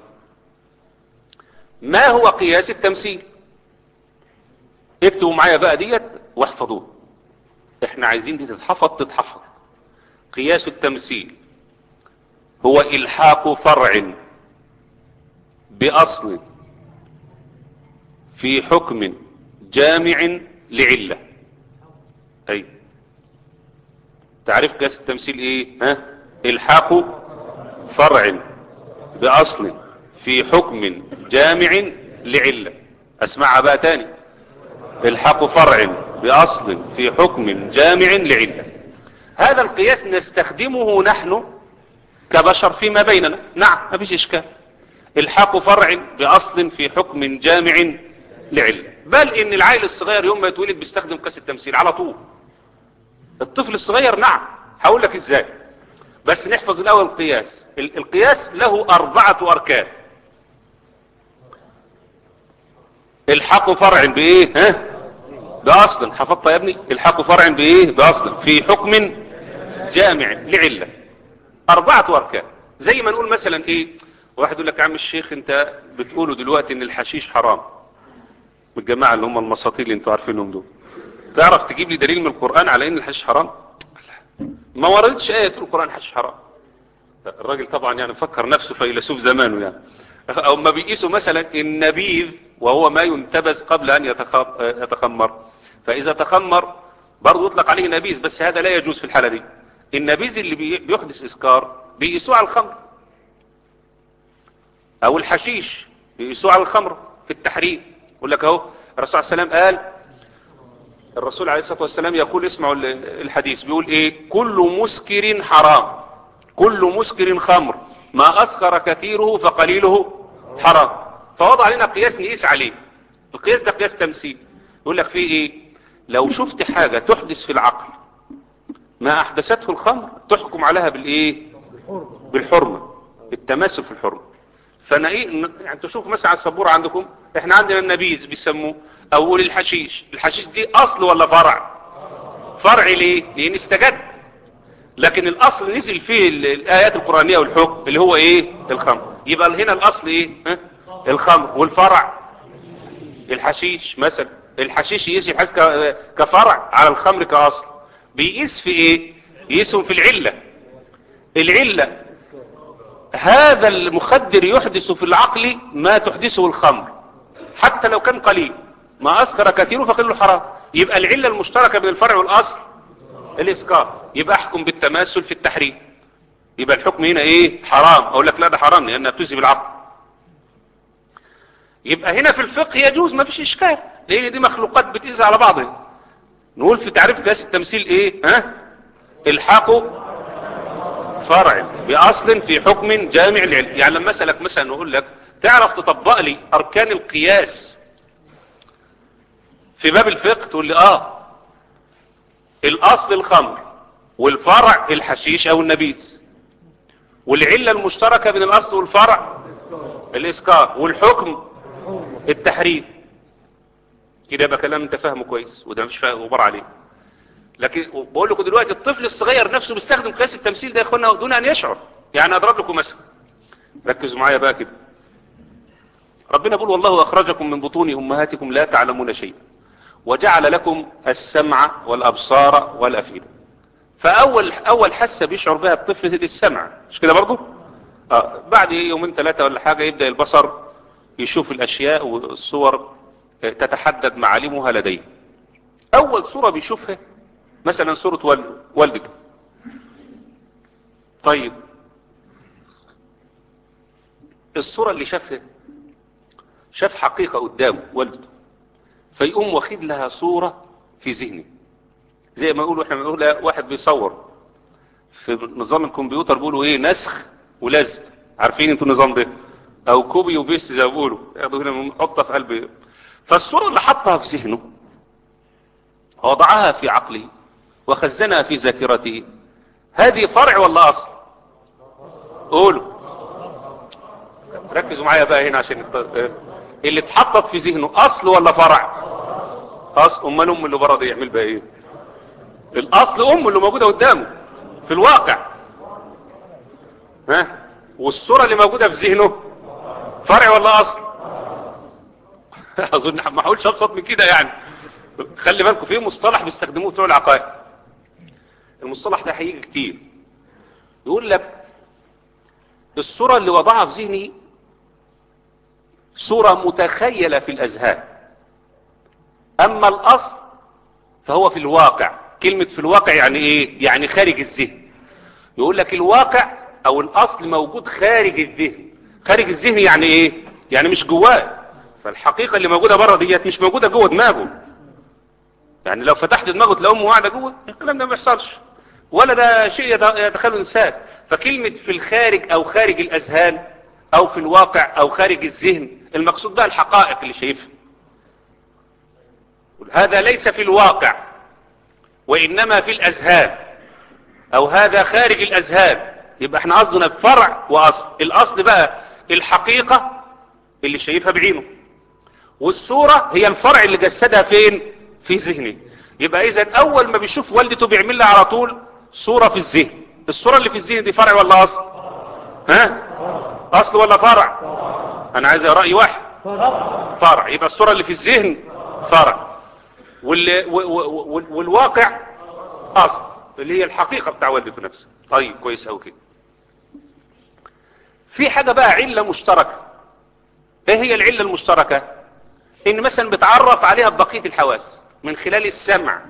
ما هو قياس التمثيل اكتبوا معايا بقى ديت واحفظوها احنا عايزين دي تتحفظ تتحفظ قياس التمثيل هو الحاق فرع باصل في حكم جامع لعلة اي تعرف قياس التمثيل ايه ها الحاق فرع باصل في حكم جامع لعلة اسمعها بقى تاني الحاق فرع باصل في حكم جامع لعلة هذا القياس نستخدمه نحن كبشر فيما بيننا نعم ما فيش اشكال الحاق فرع باصل في حكم جامع لعلة بل ان العيل الصغير يوم ما يتولد بيستخدم قياس التمثيل على طول الطفل الصغير نعم هقول لك ازاي بس نحفظ الاول القياس القياس له اربعة اركان الحاق فرع بايه ها باصل حفظت يا ابني الحاق فرع بايه باصل في حكم جامع لعلة اربعة اركان زي ما نقول مثلا ايه واحد يقول لك يا عم الشيخ انت بتقوله دلوقتي ان الحشيش حرام الجماعة اللي هم المساطيل اللي انتوا عارفينهم دول تعرف تجيب لي دليل من القرآن على ان الحشيش حرام ما وردتش آية تقول القرآن الحشيش حرام الراجل طبعا يعني فكر نفسه فيلسوف زمانه يعني او ما بيقيسوا مثلا النبيذ وهو ما ينتبذ قبل ان يتخمر فاذا تخمر برضه يطلق عليه نبيذ بس هذا لا يجوز في الحالة دي النبيذ اللي بيحدث اسكار بيقيسوه على الخمر او الحشيش بيقيسوه على الخمر في التحريم يقول لك اهو الرسول عليه السلام قال الرسول عليه الصلاة والسلام يقول اسمعوا الحديث بيقول ايه كل مسكر حرام كل مسكر خمر ما اسكر كثيره فقليله حرام فوضع لنا قياس نقيس عليه القياس ده قياس تمثيل يقول لك فيه ايه لو شفت حاجة تحدث في العقل ما احدثته الخمر تحكم عليها بالايه بالحرمة بالتماثل في الحرمة فانا ايه يعني تشوف مثلا على السبورة عندكم احنا عندنا النبيذ بيسموه او قول الحشيش الحشيش دي اصل ولا فرع فرع ليه لان استجد لكن الاصل نزل فيه الايات القرآنية والحكم اللي هو ايه الخمر يبقى هنا الاصل ايه ها؟ الخمر والفرع الحشيش مثلا الحشيش يقيس الحشيش كفرع على الخمر كاصل بيقيس في ايه يقيسهم في العلة العلة هذا المخدر يحدث في العقل ما تحدثه الخمر حتى لو كان قليل ما أسكر كثيره فقله حرام يبقى العلة المشتركة بين الفرع والأصل الإسكار يبقى أحكم بالتماثل في التحريم يبقى الحكم هنا إيه حرام أقول لك لا ده حرام لأنها تذهب العقل يبقى هنا في الفقه يجوز ما فيش إشكال لأن دي مخلوقات بتقيس على بعضها نقول في تعريف قياس التمثيل إيه ها الحاق فرع بأصل في حكم جامع العلم يعني لما أسألك مثلا أقول لك تعرف تطبق لي أركان القياس في باب الفقه تقول لي آه الأصل الخمر والفرع الحشيش أو النبيذ والعلة المشتركة بين الأصل والفرع الإسكار والحكم التحريم كده يبقى كلام انت فاهمه كويس وده مش فاهم غبار عليه لكن بقول لكم دلوقتي الطفل الصغير نفسه بيستخدم قياس التمثيل ده يا اخوانا دون ان يشعر يعني اضرب لكم مثلا ركزوا معايا بقى كده ربنا بيقول والله اخرجكم من بطون امهاتكم لا تعلمون شيئا وجعل لكم السمع والابصار والافئده فاول اول حاسه بيشعر بها الطفل السمع مش كده برضه آه بعد يومين ثلاثه ولا حاجه يبدا البصر يشوف الاشياء والصور تتحدد معالمها لديه اول صوره بيشوفها مثلا صورة والدك طيب الصورة اللي شافها شاف حقيقة قدامه والده فيقوم واخد لها صورة في ذهنه زي ما يقولوا احنا بنقول واحد بيصور في نظام الكمبيوتر بيقولوا ايه نسخ ولزق عارفين انتوا النظام ده او كوبي وبيست زي ما بيقولوا ياخدوا هنا نحطها في قلب فالصورة اللي حطها في ذهنه وضعها في عقله وخزنها في ذاكرته هذه فرع ولا اصل قولوا ركزوا معايا بقى هنا عشان نختار. اللي اتحطت في ذهنه اصل ولا فرع اصل امال ام اللي بره دي يعمل بقى ايه الاصل ام اللي موجوده قدامه في الواقع ها والصوره اللي موجوده في ذهنه فرع ولا اصل اظن ما اقولش ابسط من كده يعني خلي بالكم في مصطلح بيستخدموه بتوع العقائد المصطلح ده هيجي كتير يقول لك الصورة اللي وضعها في ذهني صورة متخيلة في الأذهان أما الأصل فهو في الواقع كلمة في الواقع يعني إيه؟ يعني خارج الذهن يقول لك الواقع أو الأصل موجود خارج الذهن خارج الذهن يعني إيه؟ يعني مش جواه فالحقيقة اللي موجودة بره ديت مش موجودة جوه دماغه يعني لو فتحت دماغه تلاقي امه قاعده جوه الكلام ده ما بيحصلش ولا ده شيء يتخيله الانسان فكلمه في الخارج او خارج الاذهان او في الواقع او خارج الذهن المقصود بها الحقائق اللي شايفها هذا ليس في الواقع وانما في الاذهان او هذا خارج الاذهان يبقى احنا قصدنا بفرع واصل الاصل بقى الحقيقه اللي شايفها بعينه والصوره هي الفرع اللي جسدها فين في ذهنه يبقى اذا اول ما بيشوف والدته بيعمل لها على طول صورة في الذهن الصورة اللي في الذهن دي فرع ولا اصل ها اصل ولا فرع انا عايز رأي واحد فرع يبقى الصورة اللي في الذهن فرع وال... والواقع اصل اللي هي الحقيقة بتاع والدته نفسها طيب كويس قوي كده في حاجة بقى علة مشتركة ايه هي العلة المشتركة ان مثلا بتعرف عليها بقية الحواس من خلال السمع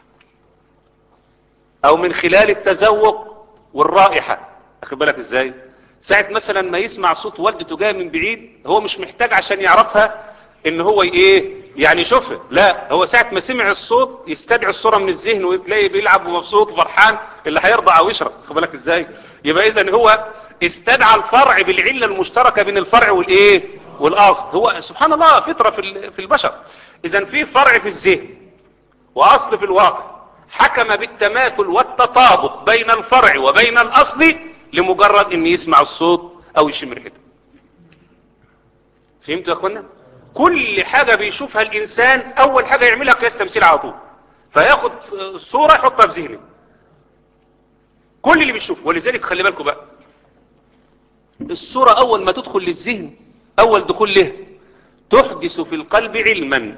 او من خلال التذوق والرائحة اخد بالك ازاي ساعة مثلا ما يسمع صوت والدته جاي من بعيد هو مش محتاج عشان يعرفها ان هو ايه يعني يشوفها لا هو ساعة ما سمع الصوت يستدعي الصورة من الذهن وتلاقي بيلعب ومبسوط وفرحان اللي هيرضع او يشرب اخد بالك ازاي يبقى اذا هو استدعى الفرع بالعلة المشتركة بين الفرع والايه والاصل هو سبحان الله فطرة في في البشر اذا في فرع في الذهن واصل في الواقع حكم بالتماثل والتطابق بين الفرع وبين الاصل لمجرد ان يسمع الصوت او يشم ريحته فهمتوا يا اخوانا كل حاجة بيشوفها الانسان اول حاجة يعملها قياس تمثيل على طول فياخد صورة يحطها في ذهنه كل اللي بيشوفه ولذلك خلي بالكم بقى الصورة اول ما تدخل للذهن اول دخول له تحدث في القلب علما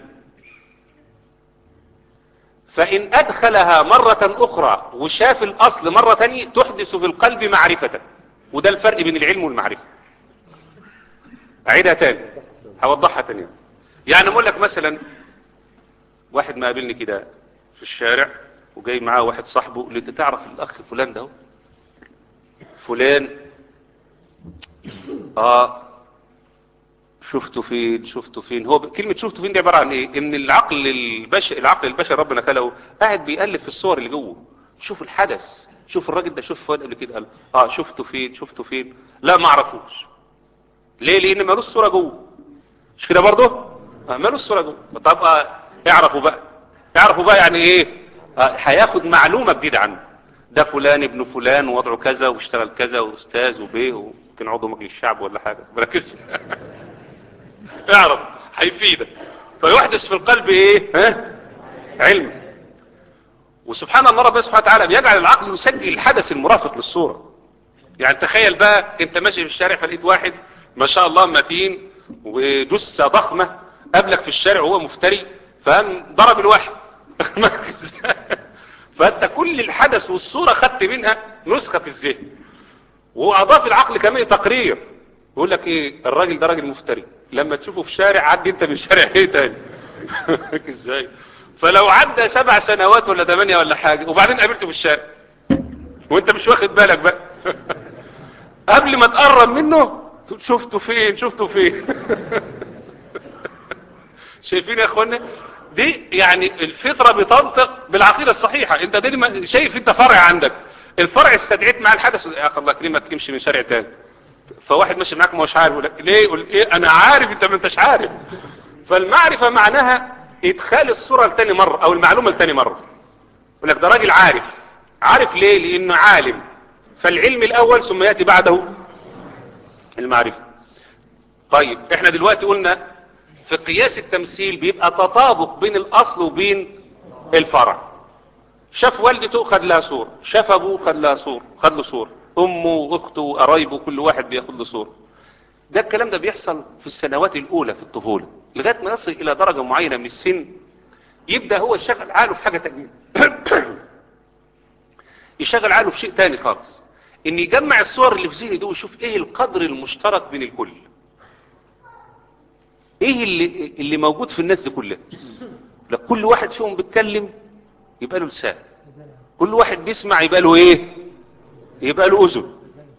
فإن أدخلها مرة أخرى وشاف الأصل مرة تانية تحدث في القلب معرفة وده الفرق بين العلم والمعرفة أعيدها تاني هوضحها تاني يعني أقول لك مثلا واحد ما قابلني كده في الشارع وجاي معاه واحد صاحبه اللي تعرف الأخ فلان ده فلان آه شفته فين شفته فين هو كلمة شفته فين دي عبارة عن ايه ان العقل البشر العقل البشري ربنا خلقه قاعد بيألف في الصور اللي جوه شوف الحدث شوف الراجل ده شوف فين قبل كده قال اه شفته فين شفته فين لا ما اعرفوش ليه لان مالوش صورة جوه مش كده برضه آه مالوش صورة جوه طب آه اعرفوا بقى اعرفوا بقى يعني ايه آه هياخد معلومة جديدة عنه ده فلان ابن فلان ووضعه كذا واشتغل كذا واستاذ وبيه ويمكن عضو مجلس الشعب ولا حاجة بركز اعرف هيفيدك فيحدث في القلب ايه ها علم وسبحان الله ربنا سبحانه وتعالى بيجعل العقل يسجل الحدث المرافق للصورة يعني تخيل بقى انت ماشي في الشارع فلقيت واحد ما شاء الله متين وجثة ضخمة قابلك في الشارع وهو مفتري فقام ضرب الواحد فانت كل الحدث والصورة خدت منها نسخة في الذهن واضاف العقل كمان تقرير يقول لك ايه الراجل ده راجل مفتري لما تشوفه في شارع عدي انت من شارع ايه تاني ازاي فلو عدى سبع سنوات ولا ثمانية ولا حاجة وبعدين قابلته في الشارع وانت مش واخد بالك بقى قبل ما تقرب منه شفته فين شفته فين شايفين يا اخوانا دي يعني الفطرة بتنطق بالعقيدة الصحيحة انت دي ما شايف انت فرع عندك الفرع استدعيت مع الحدث يا اخي الله يكرمك امشي من شارع تاني فواحد ماشي معاك ما هوش عارف يقول لك ليه يقول ايه انا عارف انت ما انتش عارف فالمعرفة معناها ادخال الصورة لتاني مرة او المعلومة لتاني مرة يقول لك ده راجل عارف عارف ليه لانه عالم فالعلم الاول ثم يأتي بعده المعرفة طيب احنا دلوقتي قلنا في قياس التمثيل بيبقى تطابق بين الاصل وبين الفرع شاف والدته خد لها صورة شاف ابوه خد لها صورة خد له صورة امه واخته وقرايبه كل واحد بياخد له صورة ده الكلام ده بيحصل في السنوات الاولى في الطفولة لغاية ما يصل الى درجة معينة من السن يبدأ هو يشغل عقله في حاجة تانية يشغل عقله في شيء تاني خالص ان يجمع الصور اللي في ذهنه دي ويشوف ايه القدر المشترك بين الكل ايه اللي, اللي موجود في الناس دي كلها لا كل واحد فيهم بيتكلم يبقى له لسان كل واحد بيسمع يبقى له ايه يبقى له اذن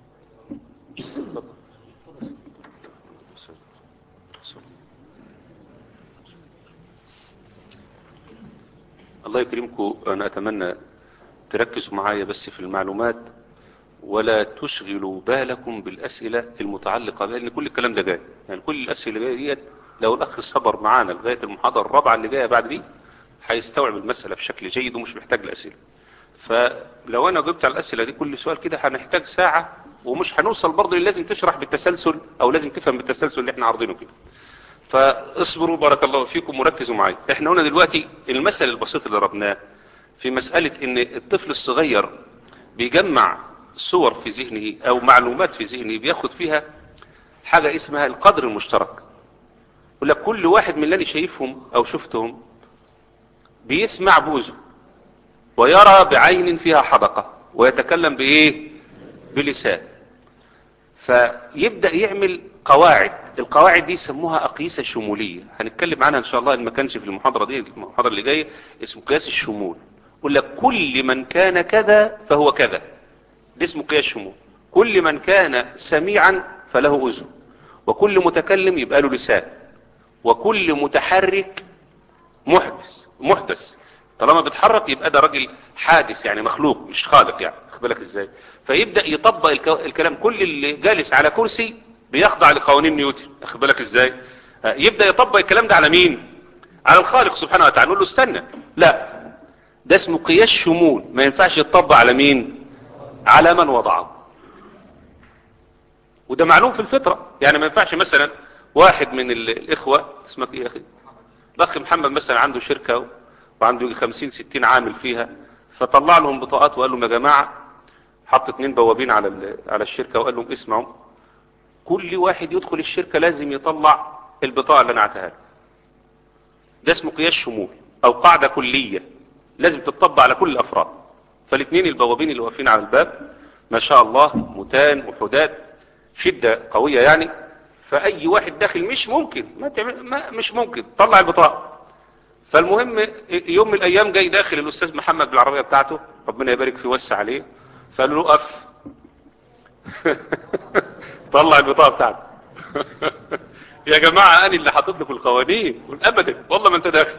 الله يكرمكم انا اتمنى تركزوا معايا بس في المعلومات ولا تشغلوا بالكم بالاسئله المتعلقه بها لان كل الكلام ده جاي يعني كل الاسئله اللي جايه ديت لو الاخ صبر معانا لغايه المحاضره الرابعه اللي جايه بعد دي هيستوعب المساله بشكل جيد ومش محتاج الاسئله فلو انا جبت على الاسئله دي كل سؤال كده هنحتاج ساعه ومش هنوصل برضه لازم تشرح بالتسلسل او لازم تفهم بالتسلسل اللي احنا عارضينه كده فاصبروا بارك الله فيكم وركزوا معايا احنا قلنا دلوقتي المثل البسيط اللي ضربناه في مساله ان الطفل الصغير بيجمع صور في ذهنه او معلومات في ذهنه بياخد فيها حاجه اسمها القدر المشترك يقول لك كل واحد من اللي انا شايفهم او شفتهم بيسمع بوزه ويرى بعين فيها حدقة ويتكلم بايه بلسان فيبدأ يعمل قواعد القواعد دي يسموها أقيسة شمولية هنتكلم عنها إن شاء الله إن ما كانش في المحاضرة دي المحاضرة اللي جاية اسمه قياس الشمول يقول لك كل من كان كذا فهو كذا ده اسمه قياس شمول كل من كان سميعا فله أذن وكل متكلم يبقى له لسان وكل متحرك محدث محدث طالما بيتحرك يبقى ده راجل حادث يعني مخلوق مش خالق يعني خد بالك ازاي فيبدا يطبق الكلام كل اللي جالس على كرسي بيخضع لقوانين نيوتن خد بالك ازاي يبدا يطبق الكلام ده على مين على الخالق سبحانه وتعالى نقول له استنى لا ده اسمه قياس شمول ما ينفعش يطبق على مين على من وضعه وده معلوم في الفطره يعني ما ينفعش مثلا واحد من الاخوه اسمك ايه يا اخي الاخ محمد مثلا عنده شركه وعنده يجي 50 60 عامل فيها فطلع لهم بطاقات وقال لهم يا جماعه حط اتنين بوابين على على الشركه وقال لهم اسمعوا كل واحد يدخل الشركه لازم يطلع البطاقه اللي انا اعتها له ده اسمه قياس شمول او قاعده كليه لازم تطبق على كل الافراد فالاثنين البوابين اللي واقفين على الباب ما شاء الله متان وحداد شده قويه يعني فاي واحد داخل مش ممكن ما, تعمل ما مش ممكن طلع البطاقه فالمهم يوم من الايام جاي داخل الاستاذ محمد بالعربيه بتاعته ربنا يبارك فيه وسع عليه فقال له اقف طلع البطاقه بتاعته يا جماعه انا اللي حاطط لكم القوانين ابدا والله ما انت داخل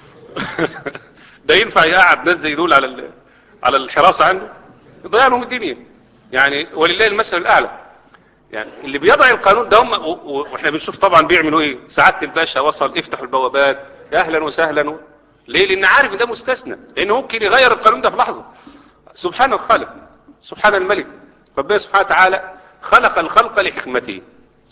ده ينفع يقعد ناس زي دول على على الحراسه عنده يضيع لهم الدنيا يعني ولله المثل الاعلى يعني اللي بيضع القانون ده هم واحنا بنشوف طبعا بيعملوا ايه سعاده الباشا وصل افتحوا البوابات اهلا وسهلا ليه لان عارف ده مستثنى لانه ممكن يغير القانون ده في لحظه سبحان الخالق سبحان الملك ربنا سبحانه وتعالى خلق الخلق لحكمته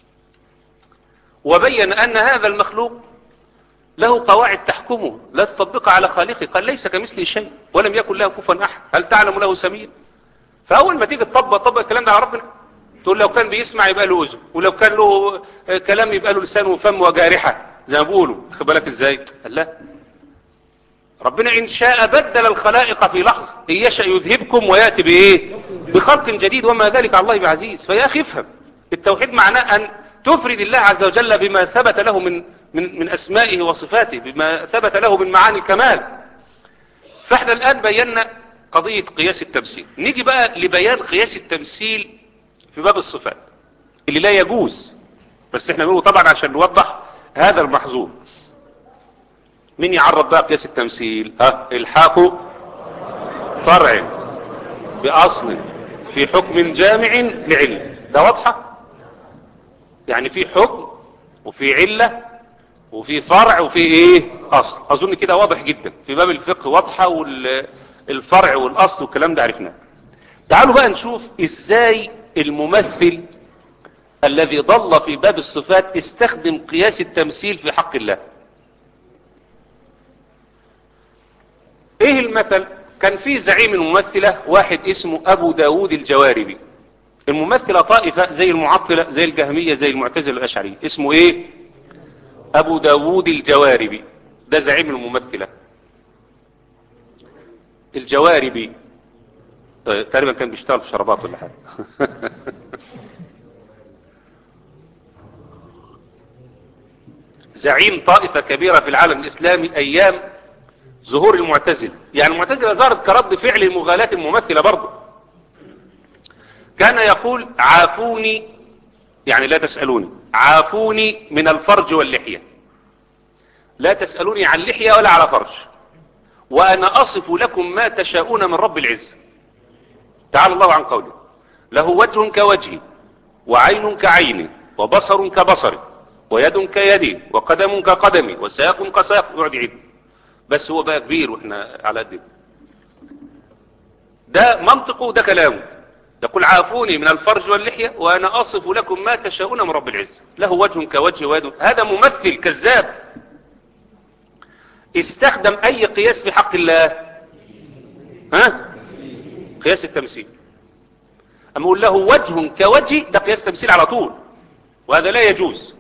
وبين ان هذا المخلوق له قواعد تحكمه لا تطبقها على خالقه قال ليس كمثله شيء ولم يكن له كفوا احد هل تعلم له سميا فاول ما تيجي تطبق طبق الكلام ده على ربنا تقول لو كان بيسمع يبقى له اذن ولو كان له كلام يبقى له لسان وفم وجارحه زي ما بيقولوا خد بالك ازاي لا ربنا ان شاء بدل الخلائق في لحظه ان يشاء يذهبكم وياتي بايه بخلق جديد وما ذلك على الله بعزيز فيا اخي افهم التوحيد معناه ان تفرد الله عز وجل بما ثبت له من من من اسمائه وصفاته بما ثبت له من معاني الكمال فاحنا الان بينا قضية قياس التمثيل نيجي بقى لبيان قياس التمثيل في باب الصفات اللي لا يجوز بس احنا بنقول طبعا عشان نوضح هذا المحظور مين يعرض بقى قياس التمثيل ها الحاق فرع باصل في حكم جامع لعلة ده واضحة يعني في حكم وفي علة وفي فرع وفي ايه اصل اظن كده واضح جدا في باب الفقه واضحة والفرع والاصل والكلام ده عرفناه تعالوا بقى نشوف ازاي الممثل الذي ضل في باب الصفات استخدم قياس التمثيل في حق الله ايه المثل كان في زعيم الممثلة واحد اسمه ابو داود الجواربي الممثلة طائفة زي المعطلة زي الجهمية زي المعتزلة الاشعرية اسمه ايه ابو داود الجواربي ده زعيم الممثلة الجواربي تقريبا كان بيشتغل في شربات ولا حاجة زعيم طائفة كبيرة في العالم الإسلامي أيام ظهور المعتزلة يعني المعتزلة ظهرت كرد فعل المغالاة الممثلة برضه كان يقول عافوني يعني لا تسألوني عافوني من الفرج واللحية لا تسألوني عن لحية ولا على فرج وأنا أصف لكم ما تشاءون من رب العزة تعالى الله عن قوله له وجه كوجهي وعين كعيني وبصر كبصري ويد كيدي وقدم كقدمي وساق كساق يقعد يعد بس هو بقى كبير واحنا على قد ده منطقه ده كلامه يقول عافوني من الفرج واللحية وانا اصف لكم ما تشاءون من رب العزة له وجه كوجه ويد هذا ممثل كذاب استخدم اي قياس في حق الله ها قياس التمثيل اما اقول له وجه كوجه ده قياس تمثيل على طول وهذا لا يجوز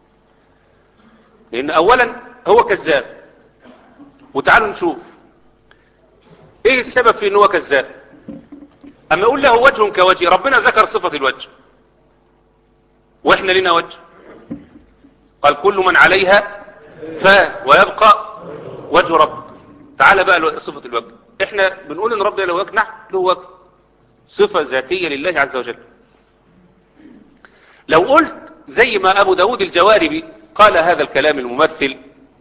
لان اولا هو كذاب وتعالوا نشوف ايه السبب في ان هو كذاب اما اقول له وجه كوجه ربنا ذكر صفة الوجه واحنا لنا وجه قال كل من عليها فان ويبقى وجه رب تعال بقى صفة الوجه احنا بنقول ان ربنا له وجه نعم له وجه صفة ذاتية لله عز وجل لو قلت زي ما ابو داود الجواربي قال هذا الكلام الممثل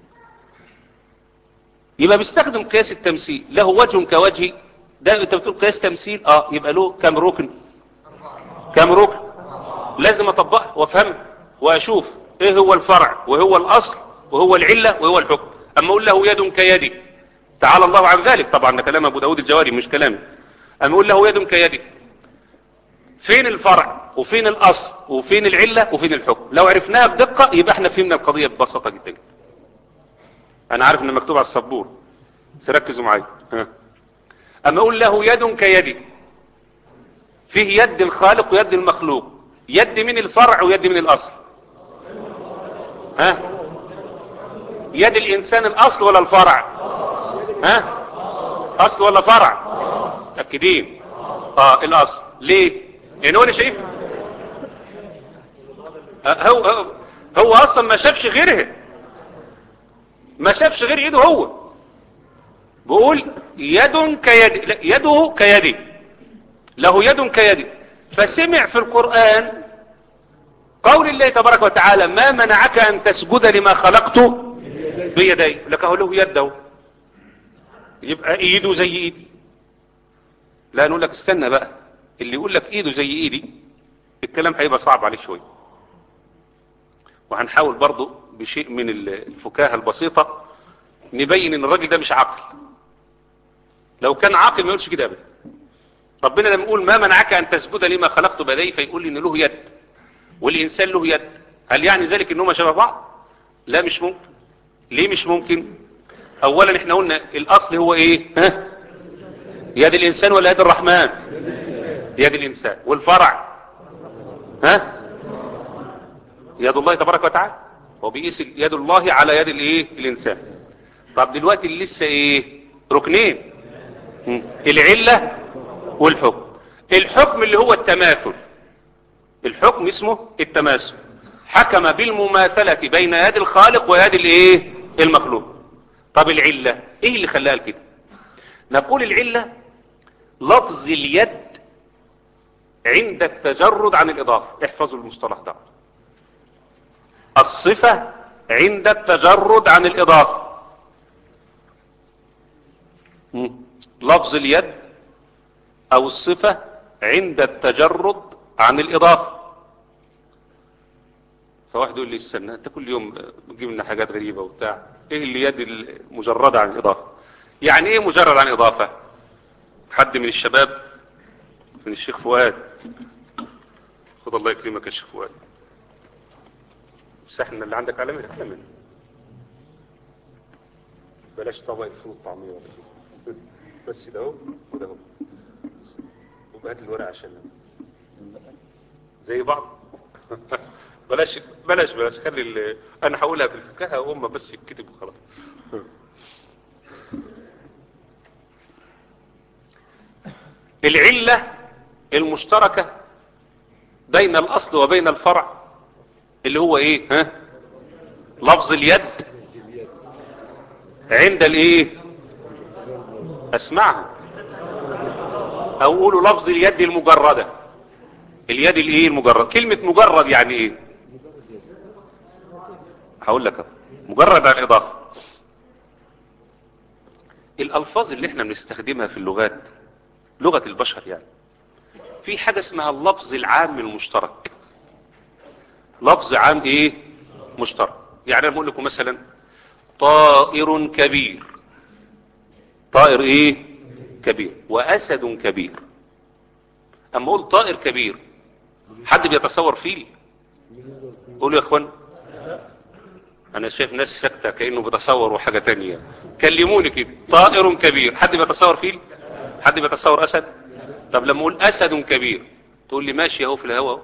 يبقى بيستخدم قياس التمثيل له وجه كوجهي ده انت بتقول قياس تمثيل اه يبقى له كم ركن كم ركن لازم اطبقه وافهمه واشوف ايه هو الفرع وهو الاصل وهو العلة وهو الحكم اما اقول له يد كيدي تعالى الله عن ذلك طبعا ده كلام ابو داود الجواري مش كلامي اما اقول له يد كيدي فين الفرع وفين الاصل وفين العلة وفين الحكم لو عرفناها بدقة يبقى احنا فهمنا القضية ببساطة جدا جدا انا عارف ان مكتوب على السبور سركزوا معايا اما اقول له يد كيدي فيه يد الخالق ويد المخلوق يد من الفرع ويد من الاصل ها يد الانسان الاصل ولا الفرع ها اصل ولا فرع متاكدين اه الاصل ليه لان هو انا شايف هو هو, هو اصلا ما شافش غيرها ما شافش غير ايده هو بقول يد كيد لا يده كيدي له يد كيدي فسمع في القرآن قول الله تبارك وتعالى ما منعك ان تسجد لما خلقت بيدي لك هو له يده يبقى ايده زي ايدي لا نقول لك استنى بقى اللي يقول لك ايده زي ايدي الكلام هيبقى صعب عليه شويه وهنحاول برضه بشيء من الفكاهة البسيطة نبين ان الراجل ده مش عاقل لو كان عاقل ما يقولش كده ابدا ربنا لما يقول ما منعك ان تسجد لما خلقت بيدي فيقول لي ان له يد والانسان له يد هل يعني ذلك ان هما شبه بعض لا مش ممكن ليه مش ممكن اولا احنا قلنا الاصل هو ايه ها يد الانسان ولا يد الرحمن يد الانسان والفرع ها يد الله تبارك وتعالى هو بيقيس يد الله على يد الايه الانسان طب دلوقتي اللي لسه ايه ركنين العلة والحكم الحكم اللي هو التماثل الحكم اسمه التماثل حكم بالمماثلة بين يد الخالق ويد الايه المخلوق طب العلة ايه اللي خلاها كده نقول العلة لفظ اليد عند التجرد عن الإضافة احفظوا المصطلح ده الصفة عند التجرد عن الإضافة مم. لفظ اليد أو الصفة عند التجرد عن الإضافة فواحد يقول لي استنى انت كل يوم بتجيب لنا حاجات غريبة وبتاع ايه اليد المجردة عن الإضافة يعني ايه مجرد عن الإضافة حد من الشباب من الشيخ فؤاد خد الله يكرمك يا شيخ فؤاد بس احنا اللي عندك على منها على منها بلاش طبق الفول الطعمية ولا كده بس ده اهو وده اهو وبقى هات الورق عشان زي بعض بلاش بلاش بلاش خلي ال... انا هقولها بالفكاهه وهم بس يكتب وخلاص العله المشتركه بين الاصل وبين الفرع اللي هو ايه ها لفظ اليد عند الايه اسمعها او قولوا لفظ اليد المجردة اليد الايه المجرد كلمة مجرد يعني ايه هقول لك مجرد عن الاضافة الالفاظ اللي احنا بنستخدمها في اللغات لغة البشر يعني في حاجة اسمها اللفظ العام المشترك لفظ عام ايه مشترك يعني انا بقول لكم مثلا طائر كبير طائر ايه كبير واسد كبير اما اقول طائر كبير حد بيتصور فيل قولوا يا اخوان انا شايف ناس ساكتة كأنه بيتصوروا حاجة تانية كلموني كده طائر كبير حد بيتصور فيل حد بيتصور اسد طب لما اقول اسد كبير تقول لي ماشي اهو في الهواء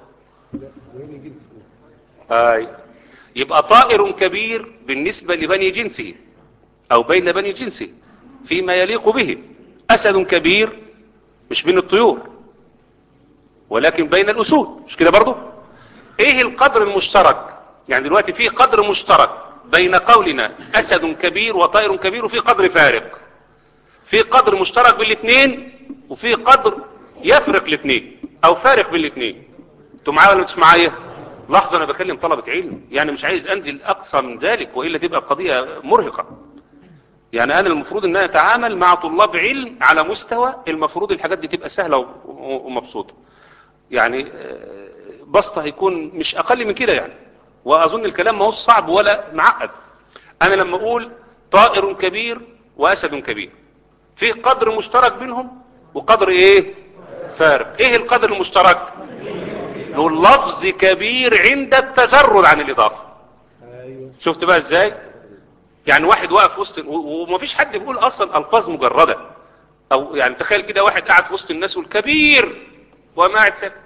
اي يبقى طائر كبير بالنسبة لبني جنسه او بين بني جنسه فيما يليق به اسد كبير مش بين الطيور ولكن بين الاسود مش كده برضو ايه القدر المشترك يعني دلوقتي في قدر مشترك بين قولنا اسد كبير وطائر كبير وفي قدر فارق في قدر مشترك بين الاثنين وفي قدر يفرق الاثنين او فارق بين الاثنين انتوا معايا ولا مش معايا لحظة انا بكلم طلبة علم يعني مش عايز انزل اقصى من ذلك وإلا تبقى قضية مرهقة يعني انا المفروض ان انا اتعامل مع طلاب علم على مستوى المفروض الحاجات دي تبقى سهلة ومبسوطة يعني بسطة هيكون مش اقل من كده يعني واظن الكلام ما هو صعب ولا معقد انا لما اقول طائر كبير واسد كبير في قدر مشترك بينهم وقدر ايه فارق ايه القدر المشترك له لفظ كبير عند التجرد عن الإضافة شفت بقى ازاي يعني واحد واقف وسط ومفيش حد بيقول اصلا الفاظ مجردة او يعني تخيل كده واحد قاعد في وسط الناس يقول كبير وما قاعد ساكت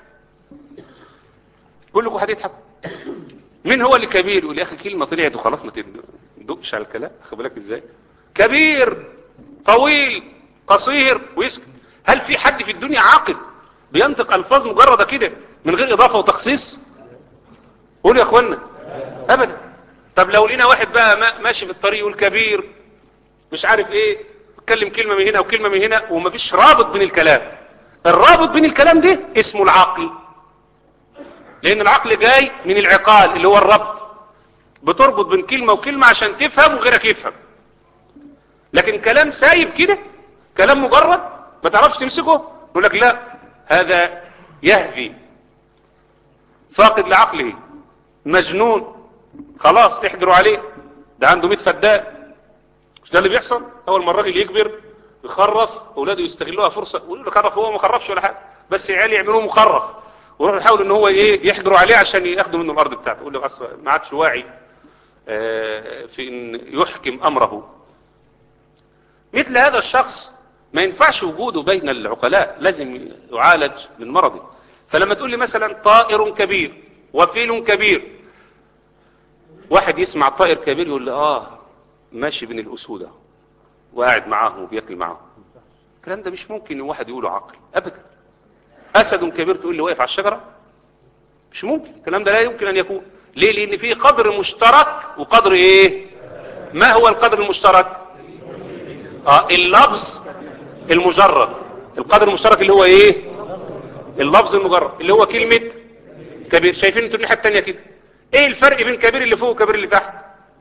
كلكم هتضحك مين هو اللي كبير يقول يا اخي كلمة طلعت وخلاص ما تدقش على الكلام خد بالك ازاي كبير طويل قصير ويسكت هل في حد في الدنيا عاقل بينطق الفاظ مجردة كده من غير اضافة وتخصيص قول يا اخوانا ابدا طب لو لقينا واحد بقى ماشي في الطريق يقول كبير مش عارف ايه اتكلم كلمة من هنا وكلمة من هنا ومفيش رابط بين الكلام الرابط بين الكلام ده اسمه العقل لان العقل جاي من العقال اللي هو الربط بتربط بين كلمة وكلمة عشان تفهم وغيرك يفهم لكن كلام سايب كده كلام مجرد ما تعرفش تمسكه يقول لك لا هذا يهدي فاقد لعقله مجنون خلاص احجروا عليه ده عنده 100 فدان مش ده اللي بيحصل اول ما الراجل يكبر يخرف اولاده يستغلوها فرصه ويقولوا له خرف هو ما خرفش ولا حاجه بس عيال يعملوه مخرف ويروحوا يحاولوا ان هو ايه يحجروا عليه عشان ياخدوا منه الارض بتاعته يقول له اصل ما عادش واعي في ان يحكم امره مثل هذا الشخص ما ينفعش وجوده بين العقلاء لازم يعالج من مرضه فلما تقول لي مثلا طائر كبير وفيل كبير واحد يسمع طائر كبير يقول لي اه ماشي بين الاسود وقاعد معاهم وبياكل معاهم الكلام ده مش ممكن واحد يقوله عقل ابدا اسد كبير تقول لي واقف على الشجره مش ممكن الكلام ده لا يمكن ان يكون ليه لان في قدر مشترك وقدر ايه ما هو القدر المشترك اه اللفظ المجرد القدر المشترك اللي هو ايه اللفظ المجرد اللي هو كلمة كبير شايفين انتوا الناحية التانية كده ايه الفرق بين كبير اللي فوق وكبير اللي تحت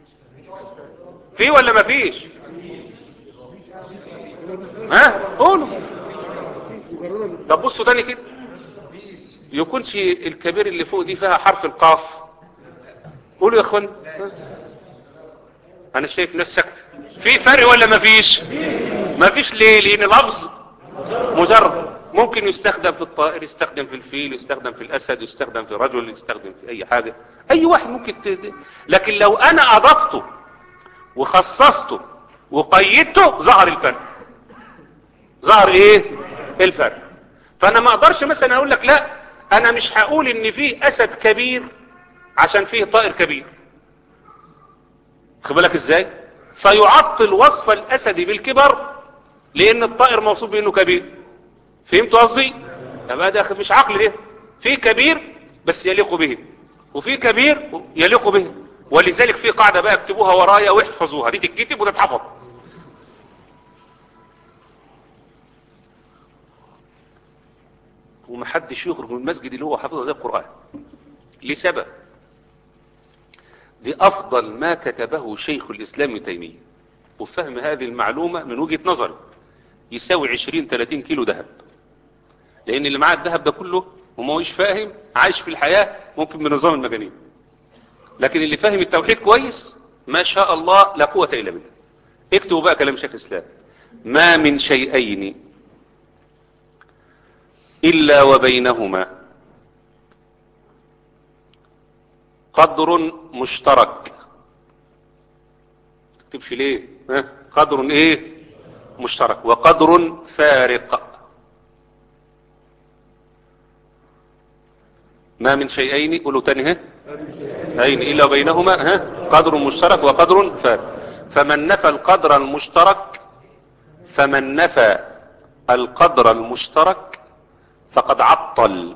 في ولا ما فيش ها قولوا طب بصوا تاني كده يكونش الكبير اللي فوق دي فيها حرف القاف قولوا يا اخوان انا شايف ناس سكت في فرق ولا ما فيش ما فيش ليه لان لفظ مجرد ممكن يستخدم في الطائر يستخدم في الفيل يستخدم في الاسد يستخدم في رجل يستخدم في اي حاجة اي واحد ممكن ت... لكن لو انا اضفته وخصصته وقيدته ظهر الفرق ظهر ايه الفرق فانا ما اقدرش مثلا اقول لك لا انا مش هقول ان فيه اسد كبير عشان فيه طائر كبير خد بالك ازاي فيعطل وصف الاسد بالكبر لان الطائر موصوف بانه كبير فهمتوا قصدي يبقى ده مش عقل ده في كبير بس يليق به وفي كبير يليق به ولذلك في قاعدة بقى اكتبوها ورايا واحفظوها دي تتكتب وتتحفظ ومحدش يخرج من المسجد اللي هو حافظها زي القرآن لسبب دي أفضل ما كتبه شيخ الإسلام ابن تيمية وفهم هذه المعلومة من وجهة نظري يساوي 20 30 كيلو ذهب لأن اللي معاه الذهب ده كله وما هوش فاهم عايش في الحياة ممكن بنظام المجانين لكن اللي فاهم التوحيد كويس ما شاء الله لا قوة إلا بالله اكتبوا بقى كلام شيخ الإسلام ما من شيئين إلا وبينهما قدر مشترك تكتبش ليه ها؟ قدر ايه مشترك وقدر فارق ما من شيئين قولوا تاني ها أين إلا بينهما ها قدر مشترك وقدر فارق فمن نفى القدر المشترك فمن نفى القدر المشترك فقد عطل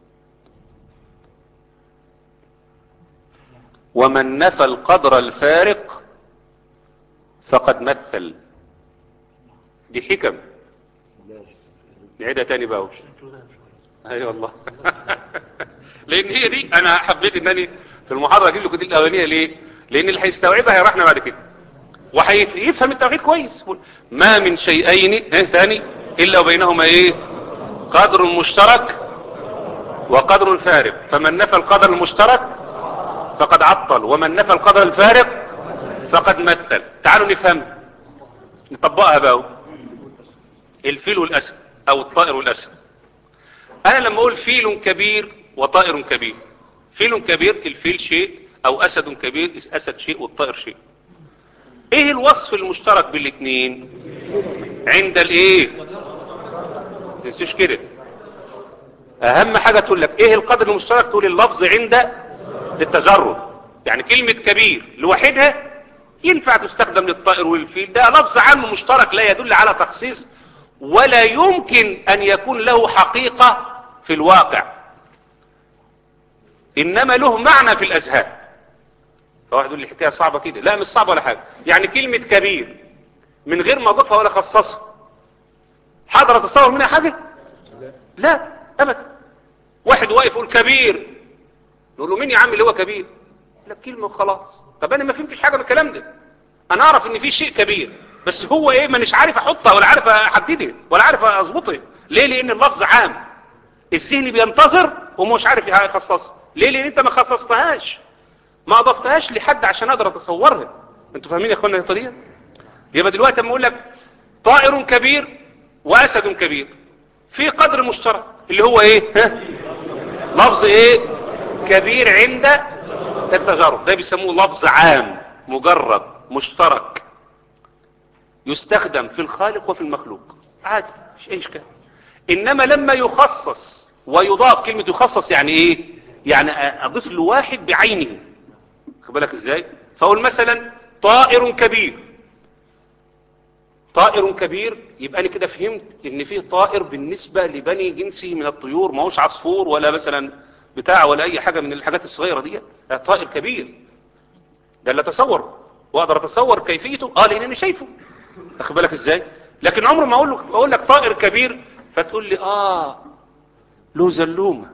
ومن نفى القدر الفارق فقد مثل دي حكم نعيدها تاني بقى اي أيوة والله لان هي دي انا حبيت انني في المحاضره اجيب لكم دي الاولانيه ليه لان اللي هيستوعبها هيرحنا بعد كده وهيفهم التوحيد كويس ما من شيئين ايه تاني الا وبينهما ايه قدر مشترك وقدر فارق فمن نفى القدر المشترك فقد عطل ومن نفى القدر الفارق فقد مثل تعالوا نفهم نطبقها بقى الفيل والاسد او الطائر والاسد انا لما اقول فيل كبير وطائر كبير فيل كبير الفيل شيء او اسد كبير اسد شيء والطائر شيء ايه الوصف المشترك بالاثنين عند الايه تنسوش كده اهم حاجة تقول لك ايه القدر المشترك تقول اللفظ عند التجرد يعني كلمة كبير لوحدها ينفع تستخدم للطائر والفيل ده لفظ عام مشترك لا يدل على تخصيص ولا يمكن ان يكون له حقيقة في الواقع انما له معنى في الاذهان فواحد يقول لي حكايه صعبه كده لا مش صعبه ولا حاجه يعني كلمه كبير من غير ما اضيفها ولا اخصصها حاضر اتصور منها حاجه لا ابدا واحد واقف يقول كبير نقول له مين يا عم اللي هو كبير لا كلمه وخلاص طب انا ما فهمتش حاجه من الكلام ده انا اعرف ان في شيء كبير بس هو ايه مانيش عارف احطها ولا عارف احددها ولا عارف اظبطها ليه لان اللفظ عام الذهن بينتظر ومش عارف يخصصها ليه لان انت ما خصصتهاش ما اضفتهاش لحد عشان اقدر اتصورها انتوا فاهمين يا اخوانا النقطه دي يبقى دلوقتي اما اقول لك طائر كبير واسد كبير في قدر مشترك اللي هو ايه ها لفظ ايه كبير عند التجارب ده بيسموه لفظ عام مجرد مشترك يستخدم في الخالق وفي المخلوق عادي مش اي اشكال انما لما يخصص ويضاف كلمة يخصص يعني ايه يعني اضيف له واحد بعينه خد بالك ازاي فاقول مثلا طائر كبير طائر كبير يبقى انا كده فهمت ان فيه طائر بالنسبة لبني جنسه من الطيور ما هوش عصفور ولا مثلا بتاع ولا اي حاجة من الحاجات الصغيرة دي طائر كبير ده اللي اتصور واقدر اتصور كيفيته اه لان انا شايفه اخد بالك ازاي لكن عمر ما اقول لك اقول لك طائر كبير فتقول لي اه له زلومه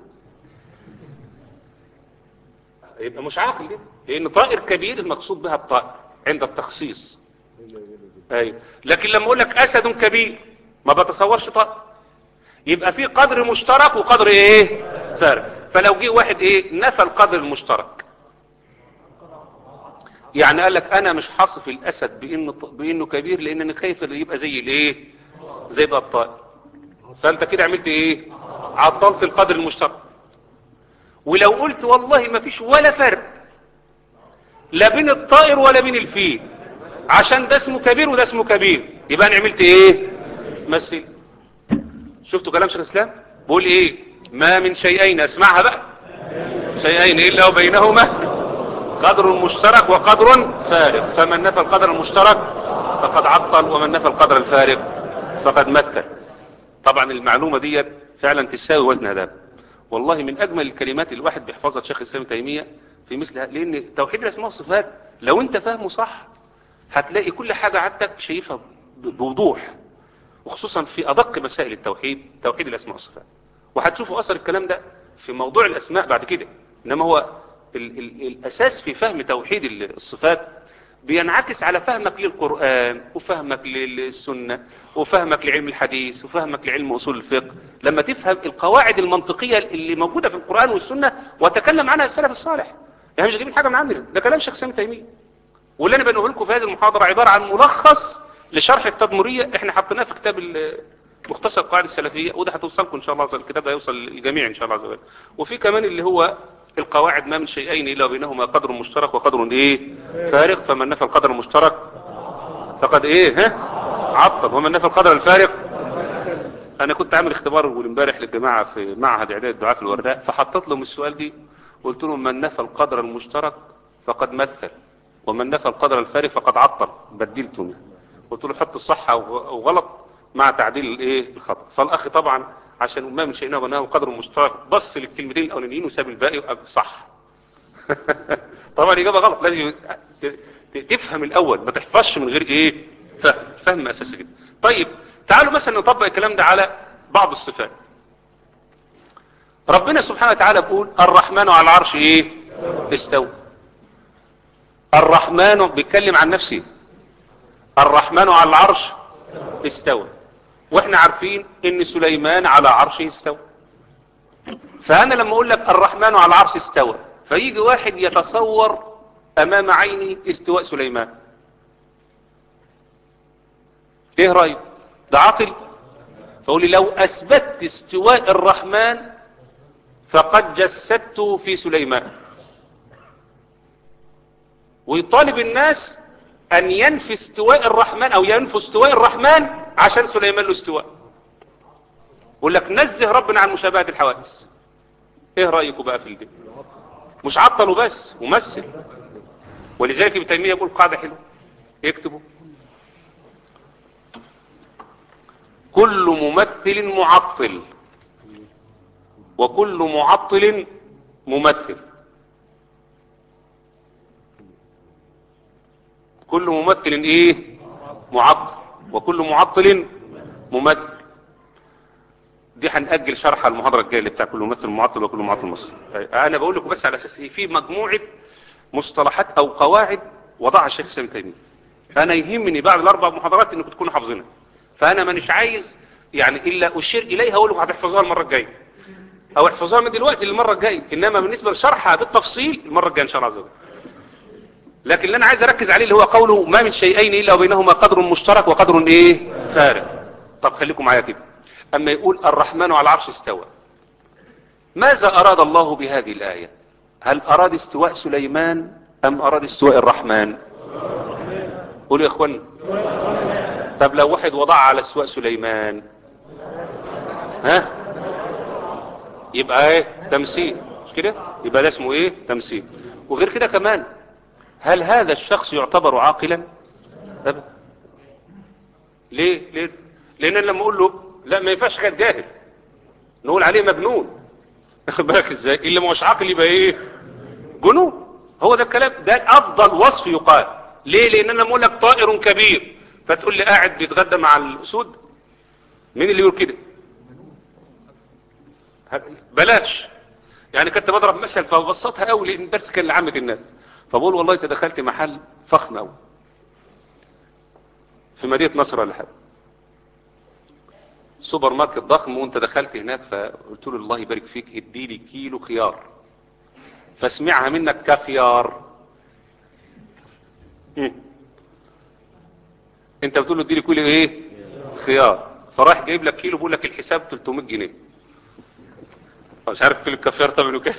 يبقى مش عاقل ليه لان طائر كبير المقصود بها الطائر عند التخصيص ايوه لكن لما اقول لك اسد كبير ما بتصورش طائر يبقى في قدر مشترك وقدر ايه فارق فلو جه واحد ايه نفى القدر المشترك يعني قال لك انا مش حاصف الاسد بانه بانه كبير لان انا خايف اللي يبقى زي الايه زي بقى الطائر فانت كده عملت ايه عطلت القدر المشترك ولو قلت والله ما فيش ولا فرق لا بين الطائر ولا بين الفيل عشان ده اسمه كبير وده اسمه كبير يبقى انا عملت ايه مثل شفتوا كلام شيخ الاسلام بقول ايه ما من شيئين اسمعها بقى شيئين الا وبينهما قدر مشترك وقدر فارق فمن نفى القدر المشترك فقد عطل ومن نفى القدر الفارق فقد مثل طبعا المعلومة دي فعلا تساوي وزنها ده والله من اجمل الكلمات اللي الواحد بيحفظها الشيخ الاسلام تيمية في مثلها لان توحيد الاسماء والصفات لو انت فاهمه صح هتلاقي كل حاجة عندك شايفها بوضوح وخصوصا في ادق مسائل التوحيد توحيد الاسماء والصفات وهتشوفوا اثر الكلام ده في موضوع الاسماء بعد كده انما هو ال ال الاساس في فهم توحيد الصفات بينعكس على فهمك للقرآن وفهمك للسنة وفهمك لعلم الحديث وفهمك لعلم أصول الفقه لما تفهم القواعد المنطقية اللي موجودة في القرآن والسنة وتكلم عنها السلف الصالح يعني مش جايبين حاجة من عندنا ده كلام شيخ سامي تيمية واللي انا بنقول لكم في هذه المحاضرة عبارة عن ملخص لشرح التدمرية احنا حطيناه في كتاب مختصر قواعد السلفية وده هتوصلكم ان شاء الله الكتاب ده هيوصل للجميع ان شاء الله عز وجل وفي كمان اللي هو القواعد ما من شيئين الا بينهما قدر مشترك وقدر ايه فارق فمن نفى القدر المشترك فقد ايه ها عطل ومن نفى القدر الفارق انا كنت عامل اختبار امبارح للجماعه في معهد اعداد الدعاء في الورداء فحطيت لهم السؤال دي قلت لهم من نفى القدر المشترك فقد مثل ومن نفى القدر الفارق فقد عطل بدلتهم قلت له حط الصح وغلط مع تعديل الايه الخطا فالاخ طبعا عشان ما من شيئنا وبناه قدر مشترك بص للكلمتين الاولانيين وساب الباقي وقال صح طبعا الاجابه غلط لازم تفهم الاول ما تحفظش من غير ايه فهم فهم اساسي جدا طيب تعالوا مثلا نطبق الكلام ده على بعض الصفات ربنا سبحانه وتعالى بيقول الرحمن على العرش ايه استوى الرحمن بيتكلم عن نفسه الرحمن على العرش استوى واحنا عارفين ان سليمان على عرشه استوى فانا لما اقول لك الرحمن على العرش استوى فيجي واحد يتصور امام عينه استواء سليمان ايه رايك ده عاقل فقول لي لو اثبتت استواء الرحمن فقد جسدته في سليمان ويطالب الناس ان ينفي استواء الرحمن او ينفي استواء الرحمن عشان سليمان له استواء يقول لك نزه ربنا عن مشابهة الحوادث ايه رأيكم بقى في الدين مش عطلوا بس ومثل ولذلك ابن تيمية يقول قاعدة حلوة اكتبوا كل ممثل معطل وكل معطل ممثل كل ممثل ايه معطل وكل معطل ممثل دي هنأجل شرح المحاضرة الجاية اللي بتاع كل ممثل معطل وكل معطل مصر انا بقول لكم بس على اساس ايه في مجموعة مصطلحات او قواعد وضعها الشيخ سامي تيمية انا يهمني بعد الاربع محاضرات انكم تكونوا حافظينها فانا مانيش عايز يعني الا اشير اليها اقول لكم هتحفظوها المرة الجاية او احفظوها من دلوقتي للمرة الجاية انما بالنسبة لشرحها بالتفصيل المرة الجاية ان شاء الله عز وجل لكن اللي انا عايز اركز عليه اللي هو قوله ما من شيئين الا وبينهما قدر مشترك وقدر ايه فارق طب خليكم معايا كده اما يقول الرحمن على العرش استوى ماذا اراد الله بهذه الايه هل اراد استواء سليمان ام اراد استواء الرحمن قولوا يا اخوان طب لو واحد وضع على استواء سليمان ها يبقى ايه تمثيل مش كده يبقى ده اسمه ايه تمثيل وغير كده كمان هل هذا الشخص يعتبر عاقلا ابدا ليه ليه لان لما اقول له لا ما ينفعش كان جاهل نقول عليه مجنون واخد بالك ازاي اللي مش عاقل يبقى ايه جنون هو ده الكلام ده افضل وصف يقال ليه لان انا بقول لك طائر كبير فتقول لي قاعد بيتغدى مع الاسود مين اللي يقول كده بلاش يعني كنت بضرب مثل فبسطها قوي لان الدرس كان لعامة الناس فبقول والله انت دخلت محل فخم قوي في مدينة نصر ولا حاجة سوبر ماركت ضخم وانت دخلت هناك فقلت له الله يبارك فيك ادي لي كيلو خيار فاسمعها منك كخيار مم. انت بتقول له ادي لي كيلو ايه خيار فراح جايب لك كيلو بيقول لك الحساب 300 جنيه مش عارف كيلو الكافيار طبعا كده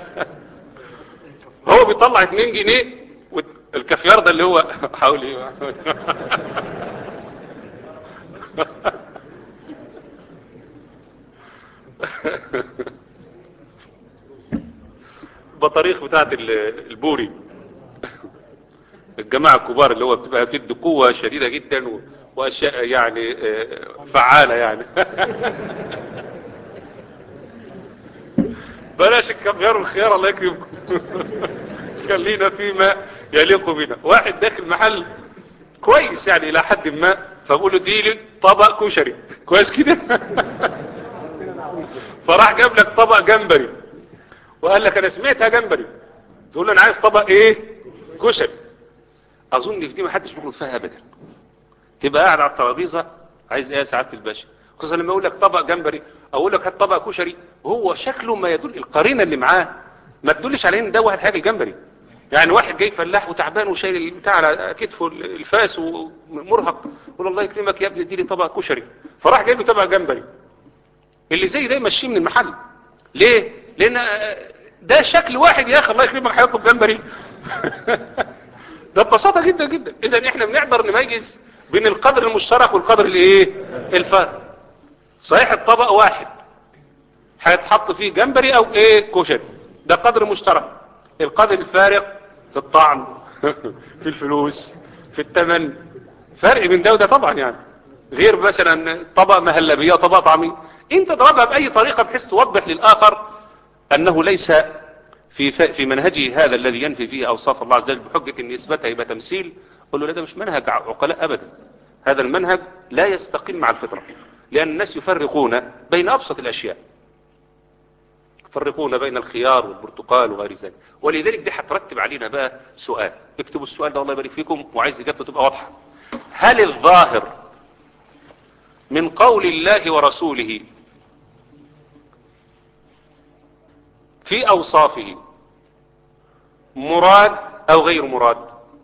هو بيطلع 2 جنيه والكافيار ده اللي هو حاول ايه البطاريخ بتاعت ال- البوري الجماعة الكبار اللي هو بتبقى بتدي قوة شديدة جدا و- واشياء يعني آه، فعالة يعني بلاش الكافيار والخيار الله يكرمكم خلينا فيما يليق بنا واحد داخل محل كويس يعني الى حد ما فبقول له دي لي طبق كشري كويس كده فراح جاب لك طبق جمبري وقال لك انا سمعتها جمبري تقول له انا عايز طبق ايه كشري اظن في دي ما حدش بيغلط فيها ابدا تبقى قاعد على الترابيزه عايز ايه يا سعاده الباشا خصوصا لما اقول لك طبق جمبري او اقول لك هات طبق كشري وهو شكله ما يدل القرينه اللي معاه ما تدلش على ان ده واحد حاجه الجمبري يعني واحد جاي فلاح وتعبان وشايل البتاع على كتفه الفاس ومرهق يقول الله يكرمك يا ابني اديني طبق كشري فراح جايب له طبق جمبري اللي زي ده يمشيه من المحل ليه لان ده شكل واحد يا اخي الله يكرمك هيطلب جمبري ده ببساطه جدا جدا اذا احنا بنقدر نميز بين القدر المشترك والقدر الايه الفارق صحيح الطبق واحد هيتحط فيه جمبري او ايه كشري ده قدر مشترك القدر الفارق في الطعم في الفلوس في الثمن فرق بين ده وده طبعا يعني غير مثلا طبق مهلبية طبق طعمي انت تضربها بأي طريقة بحيث توضح للآخر أنه ليس في في منهجه هذا الذي ينفي فيه أوصاف الله عز وجل بحجة أن إثباتها يبقى تمثيل قل له لا ده مش منهج عقلاء أبدا هذا المنهج لا يستقيم مع الفطرة لأن الناس يفرقون بين أبسط الأشياء يفرقون بين الخيار والبرتقال وغير ذلك ولذلك دي هترتب علينا بقى سؤال اكتبوا السؤال ده الله يبارك فيكم وعايز اجابته تبقى واضحه هل الظاهر من قول الله ورسوله في اوصافه مراد او غير مراد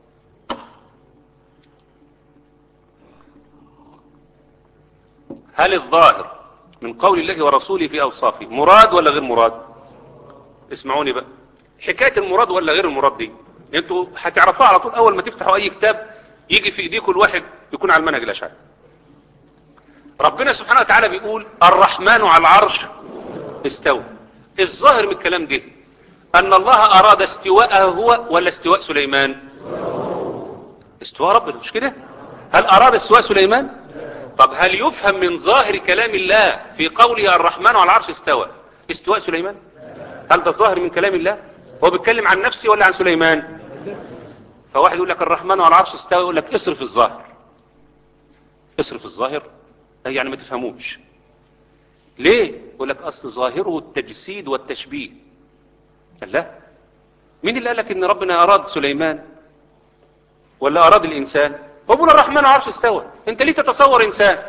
هل الظاهر من قول الله ورسوله في اوصافه مراد ولا غير مراد اسمعوني بقى حكايه المراد ولا غير المراد دي انتوا هتعرفوها على طول اول ما تفتحوا اي كتاب يجي في ايديكم الواحد يكون على المنهج الاشعري ربنا سبحانه وتعالى بيقول الرحمن على العرش استوى الظاهر من الكلام ده ان الله اراد استواءه هو ولا استواء سليمان استواء ربنا مش كده هل اراد استواء سليمان طب هل يفهم من ظاهر كلام الله في قوله الرحمن على العرش استوى استواء سليمان هل ده ظاهر من كلام الله هو بيتكلم عن نفسه ولا عن سليمان فواحد يقول لك الرحمن على العرش استوى يقول لك اصرف الظاهر اصرف الظاهر يعني ما تفهموش ليه يقول لك اصل ظاهره التجسيد والتشبيه قال لا مين اللي قال لك ان ربنا اراد سليمان ولا اراد الانسان هو بيقول الرحمن على العرش استوى انت ليه تتصور انسان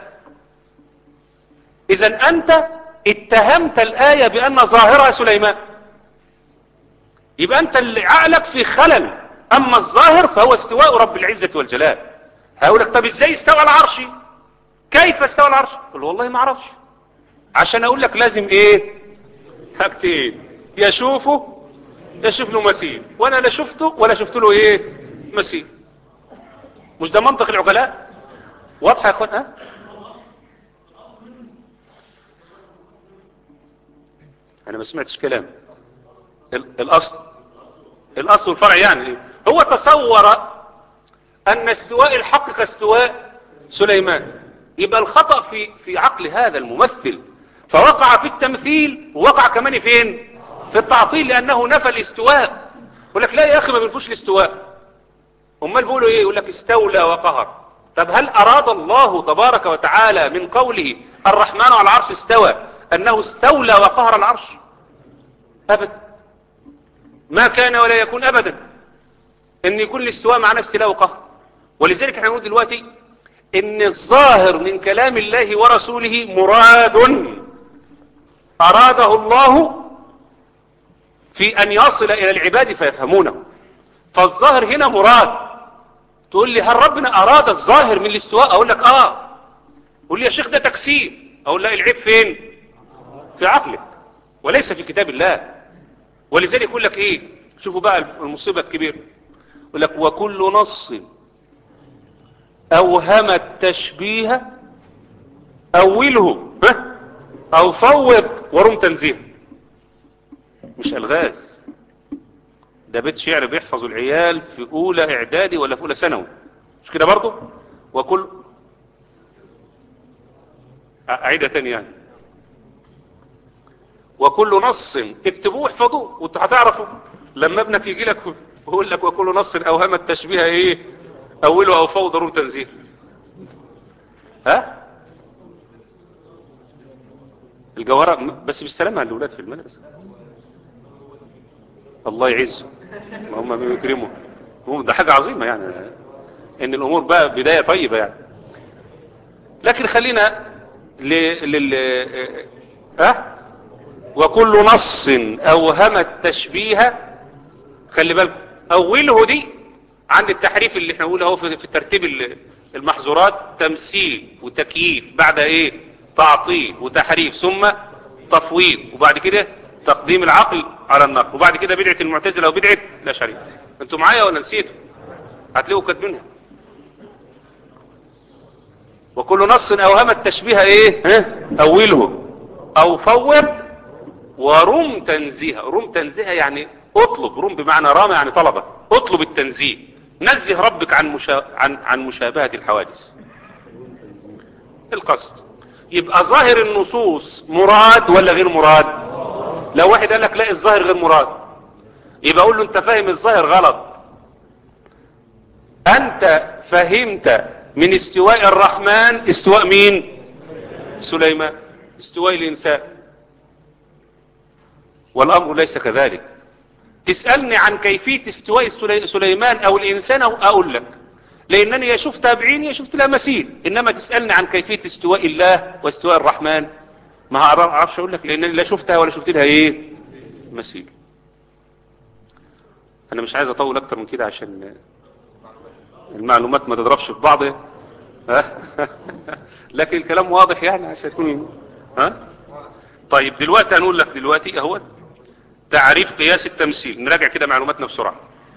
اذا انت اتهمت الايه بان ظاهرها سليمان يبقى انت اللي عقلك في خلل اما الظاهر فهو استواء رب العزه والجلال هقول لك طب ازاي استوى على عرشي كيف استوى على العرش قل والله ما اعرفش عشان اقول لك لازم ايه حاجتين يشوفه يشوف له مثيل وانا لا شفته ولا شفت له ايه مثيل مش ده منطق العقلاء واضحه يا اخوان ها انا ما سمعتش كلام الاصل الاصل والفرع يعني هو تصور ان استواء الحق كاستواء سليمان يبقى الخطأ في في عقل هذا الممثل فوقع في التمثيل ووقع كمان فين في التعطيل لانه نفى الاستواء يقول لك لا يا اخي ما بينفوش الاستواء امال بيقولوا ايه يقول لك استولى وقهر طب هل اراد الله تبارك وتعالى من قوله الرحمن على العرش استوى انه استولى وقهر العرش ابدا ما كان ولا يكون ابدا ان يكون الاستواء معناه استيلاء وقهر ولذلك احنا نقول دلوقتي ان الظاهر من كلام الله ورسوله مراد اراده الله في ان يصل الى العباد فيفهمونه فالظاهر هنا مراد تقول لي هل ربنا اراد الظاهر من الاستواء اقول لك اه قول لي يا شيخ ده تكسير اقول لا العيب فين في عقلك وليس في كتاب الله ولذلك يقول لك ايه شوفوا بقى المصيبة الكبيرة يقول لك وكل نص اوهم التشبيه اوله ها؟ او فوض ورم تنزيه مش الغاز ده بيت شعر بيحفظوا العيال في اولى اعدادي ولا في اولى ثانوي مش كده برضه وكل اعيدها تاني يعني وكل نص اكتبوه احفظوه وانت هتعرفوا لما ابنك يجي لك ويقول لك وكل نص اوهم التشبيه ايه اوله او فوض روم تنزيه ها الجوهرة بس بيستلمها الاولاد في المدرسة الله يعزه ما هم بيكرموا هم ده حاجة عظيمة يعني ان الامور بقى بداية طيبة يعني لكن خلينا لل ها وكل نص اوهم التشبيه خلي بالك اوله دي عند التحريف اللي احنا بنقوله اهو في في ترتيب المحظورات تمثيل وتكييف بعد ايه تعطيل وتحريف ثم تفويض وبعد كده تقديم العقل على النقل وبعد كده بدعه المعتزله وبدعه الاشعريه انتوا معايا ولا نسيتوا هتلاقوا كاتبينها وكل نص اوهم التشبيه ايه ها اوله او فوض ورم تنزيها رم تنزيها يعني اطلب رم بمعنى رام يعني طلبة اطلب التنزيه نزه ربك عن, مشا... عن... عن مشابهة الحوادث القصد يبقى ظاهر النصوص مراد ولا غير مراد لو واحد قال لك لا الظاهر غير مراد يبقى اقول له انت فاهم الظاهر غلط انت فهمت من استواء الرحمن استواء مين سليمان استواء الانسان والامر ليس كذلك تسألني عن كيفية استواء سليمان او الانسان أو اقول لك لانني يا شفت تابعين يا شفت لها مثيل انما تسألني عن كيفية استواء الله واستواء الرحمن ما اعرفش اقول لك لانني لا شفتها ولا شفت لها ايه مثيل انا مش عايز اطول اكتر من كده عشان المعلومات ما تضربش في بعض لكن الكلام واضح يعني عشان يكون ها طيب دلوقتي هنقول لك دلوقتي اهو تعريف قياس التمثيل نراجع كده معلوماتنا بسرعة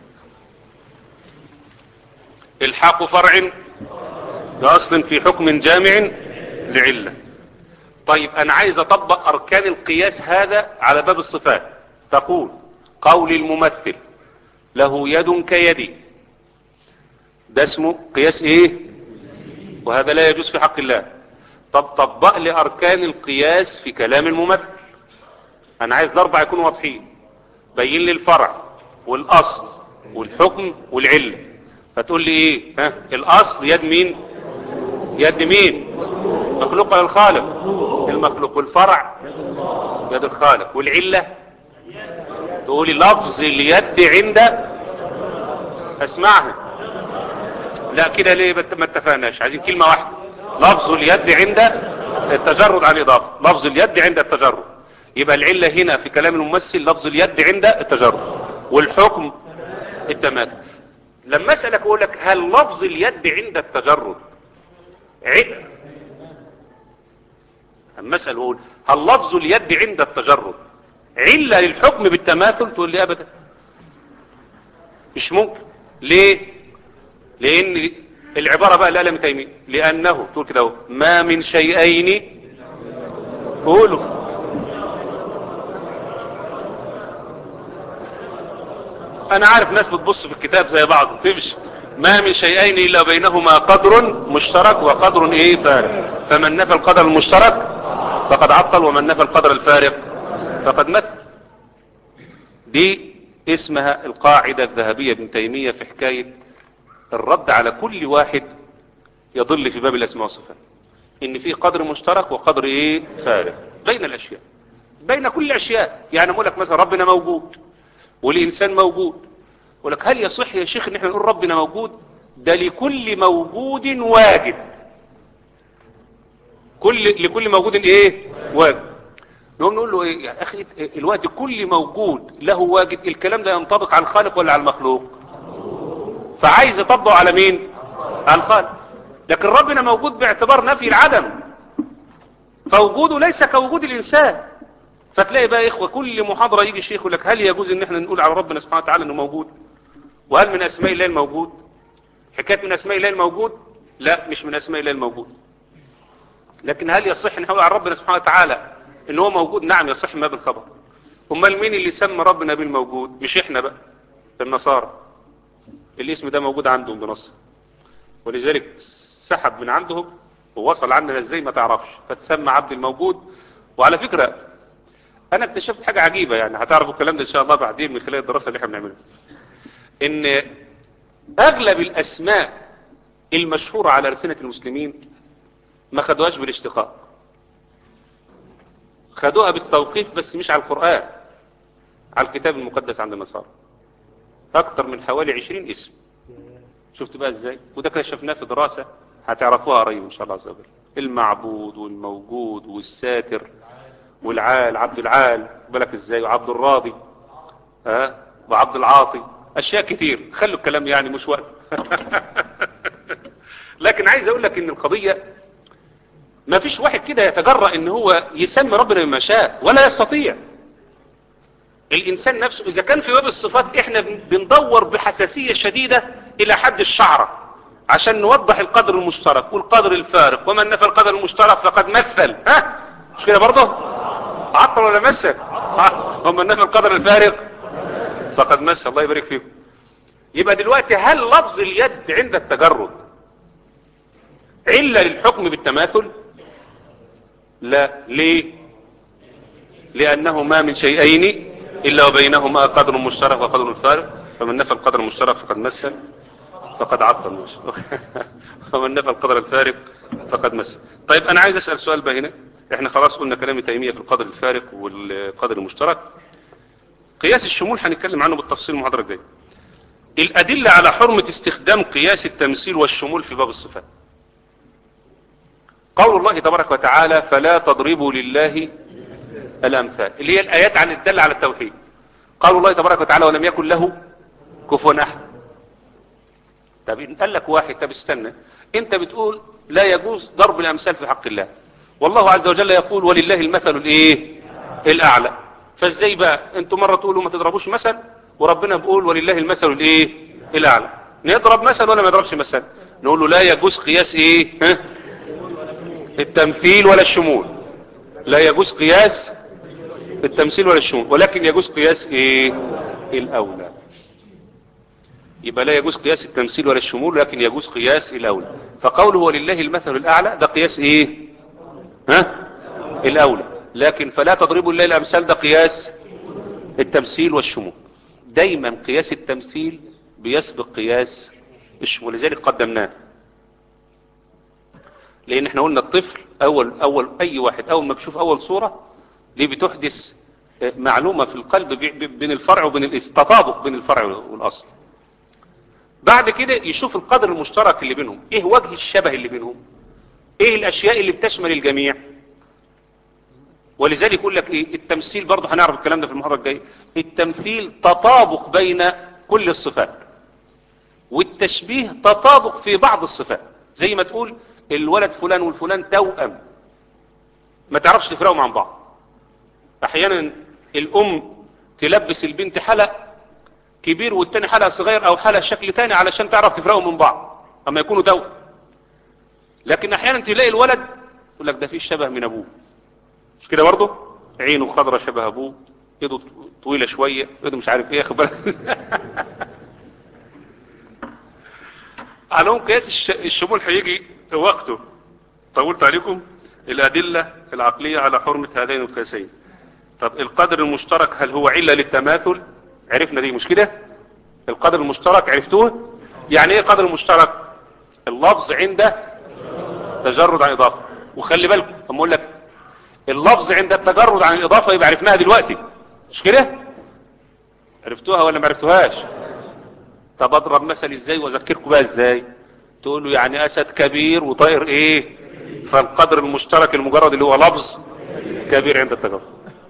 الحاق فرع بأصل في حكم جامع لعلة طيب انا عايز اطبق اركان القياس هذا على باب الصفات تقول قول الممثل له يد كيدي ده اسمه قياس ايه وهذا لا يجوز في حق الله طب طبق لي اركان القياس في كلام الممثل انا عايز الاربعه يكونوا واضحين بين لي الفرع والاصل والحكم والعله فتقول لي ايه ها الاصل يد مين يد مين مخلوق للخالق المخلوق والفرع يد الخالق والعله تقولي لفظ اليد عند اسمعها لا كده ليه ما اتفقناش عايزين كلمه واحده لفظ اليد عند التجرد عن الاضافه لفظ اليد عند التجرد يبقى العله هنا في كلام الممثل لفظ اليد عند التجرد والحكم التماثل لما اسالك اقول لك هل لفظ اليد عند التجرد عد لما اسال اقول هل لفظ اليد عند التجرد عله للحكم بالتماثل تقول لي ابدا مش ممكن ليه لان العبارة بقى لا لم تيمي لأنه تقول كده اهو ما من شيئين قولوا أنا عارف ناس بتبص في الكتاب زي بعض تمشي ما من شيئين إلا بينهما قدر مشترك وقدر إيه فارق فمن نفى القدر المشترك فقد عطل ومن نفى القدر الفارق فقد مثل دي اسمها القاعدة الذهبية ابن تيمية في حكاية الرد على كل واحد يضل في باب الاسماء والصفات ان في قدر مشترك وقدر ايه فارق بين الاشياء بين كل الاشياء يعني اقول لك مثلا ربنا موجود والانسان موجود اقول لك هل يصح يا شيخ ان احنا نقول ربنا موجود ده لكل موجود واجد كل لكل موجود ايه واجد نقوم نقول له ايه يا اخي الوقت كل موجود له واجد الكلام ده ينطبق على الخالق ولا على المخلوق فعايز يطبقه على مين على الخالق لكن ربنا موجود باعتبار نفي العدم فوجوده ليس كوجود الانسان فتلاقي بقى يا اخوه كل محاضره يجي شيخ يقول لك هل يجوز ان احنا نقول على ربنا سبحانه وتعالى انه موجود وهل من اسماء الله الموجود حكايه من اسماء الله الموجود لا مش من اسماء الله الموجود لكن هل يصح ان نقول على ربنا سبحانه وتعالى ان هو موجود نعم يصح ما بالخبر امال مين اللي سمى ربنا بالموجود مش احنا بقى النصارى الاسم ده موجود عندهم بنص ولذلك سحب من عندهم ووصل عندنا ازاي ما تعرفش فتسمى عبد الموجود وعلى فكرة انا اكتشفت حاجة عجيبة يعني هتعرفوا الكلام ده ان شاء الله بعدين من خلال الدراسة اللي احنا بنعملها ان اغلب الاسماء المشهورة على لسنة المسلمين ما خدوهاش بالاشتقاق خدوها بالتوقيف بس مش على القرآن على الكتاب المقدس عند النصارى اكتر من حوالي عشرين اسم شفت بقى ازاي وده كشفناه في دراسة هتعرفوها قريب ان شاء الله عز وجل المعبود والموجود والساتر والعال عبد العال بالك ازاي وعبد الراضي ها أه؟ وعبد العاطي اشياء كتير خلوا الكلام يعني مش وقت لكن عايز اقول لك ان القضية ما فيش واحد كده يتجرأ ان هو يسمي ربنا بما شاء ولا يستطيع الانسان نفسه اذا كان في باب الصفات احنا بندور بحساسية شديدة الى حد الشعرة عشان نوضح القدر المشترك والقدر الفارق ومن نفى القدر المشترك فقد مثل ها مش كده برضه عطل ولا مثل ومن نفى القدر الفارق فقد مثل الله يبارك فيكم يبقى دلوقتي هل لفظ اليد عند التجرد علة للحكم بالتماثل لا ليه لأنه ما من شيئين إلا وبينهما قدر مشترك وقدر فارق فمن نفى القدر المشترك فقد مثل فقد عطل ومن نفى القدر الفارق فقد مثل طيب أنا عايز أسأل سؤال بقى هنا احنا خلاص قلنا كلام تيمية في القدر الفارق والقدر المشترك قياس الشمول هنتكلم عنه بالتفصيل المحاضرة الجاية الأدلة على حرمة استخدام قياس التمثيل والشمول في باب الصفات قول الله تبارك وتعالى فلا تضربوا لله الأمثال اللي هي الآيات عن الدالة على التوحيد قال الله تبارك وتعالى ولم يكن له كفوا أحد طب إن قال لك واحد طب استنى انت بتقول لا يجوز ضرب الأمثال في حق الله والله عز وجل يقول ولله المثل الايه الأعلى فازاي بقى انتوا مرة تقولوا ما تضربوش مثل وربنا بيقول ولله المثل الايه الأعلى نضرب مثل ولا ما يضربش مثل نقول له لا يجوز قياس ايه ها؟ التمثيل ولا الشمول لا يجوز قياس التمثيل ولا الشمول ولكن يجوز قياس ايه الاولى يبقى لا يجوز قياس التمثيل ولا الشمول لكن يجوز قياس الاولى فقوله ولله المثل الاعلى ده قياس ايه ها الاولى لكن فلا تضربوا الله الامثال ده قياس التمثيل والشمول دايما قياس التمثيل بيسبق قياس الشمول لذلك قدمناه لان احنا قلنا الطفل اول اول اي واحد اول ما بيشوف اول صورة دي بتحدث معلومة في القلب بين الفرع وبين التطابق بين الفرع والاصل بعد كده يشوف القدر المشترك اللي بينهم ايه وجه الشبه اللي بينهم ايه الاشياء اللي بتشمل الجميع ولذلك يقول لك ايه التمثيل برضه هنعرف الكلام ده في المحاضره الجايه التمثيل تطابق بين كل الصفات والتشبيه تطابق في بعض الصفات زي ما تقول الولد فلان والفلان توأم ما تعرفش تفرقهم عن بعض احيانا الام تلبس البنت حلق كبير والتاني حلق صغير او حلق شكل تاني علشان تعرف تفرقهم من بعض اما يكونوا توأم لكن احيانا تلاقي الولد يقول لك ده فيه شبه من ابوه مش كده برضه عينه خضرة شبه ابوه ايده طويلة شوية ايده مش عارف ايه خد على قياس الشمول هيجي وقته طولت عليكم الأدلة العقلية على حرمة هذين القياسين طب القدر المشترك هل هو علة للتماثل عرفنا دي مش كده القدر المشترك عرفتوه يعني ايه قدر المشترك اللفظ عنده تجرد عن اضافة وخلي بالكم اما اقول لك اللفظ عند التجرد عن الاضافة يبقى عرفناها دلوقتي مش كده عرفتوها ولا ما عرفتوهاش طب اضرب مثل ازاي واذكركم بقى ازاي تقول له يعني اسد كبير وطائر ايه فالقدر المشترك المجرد اللي هو لفظ كبير عند التجرد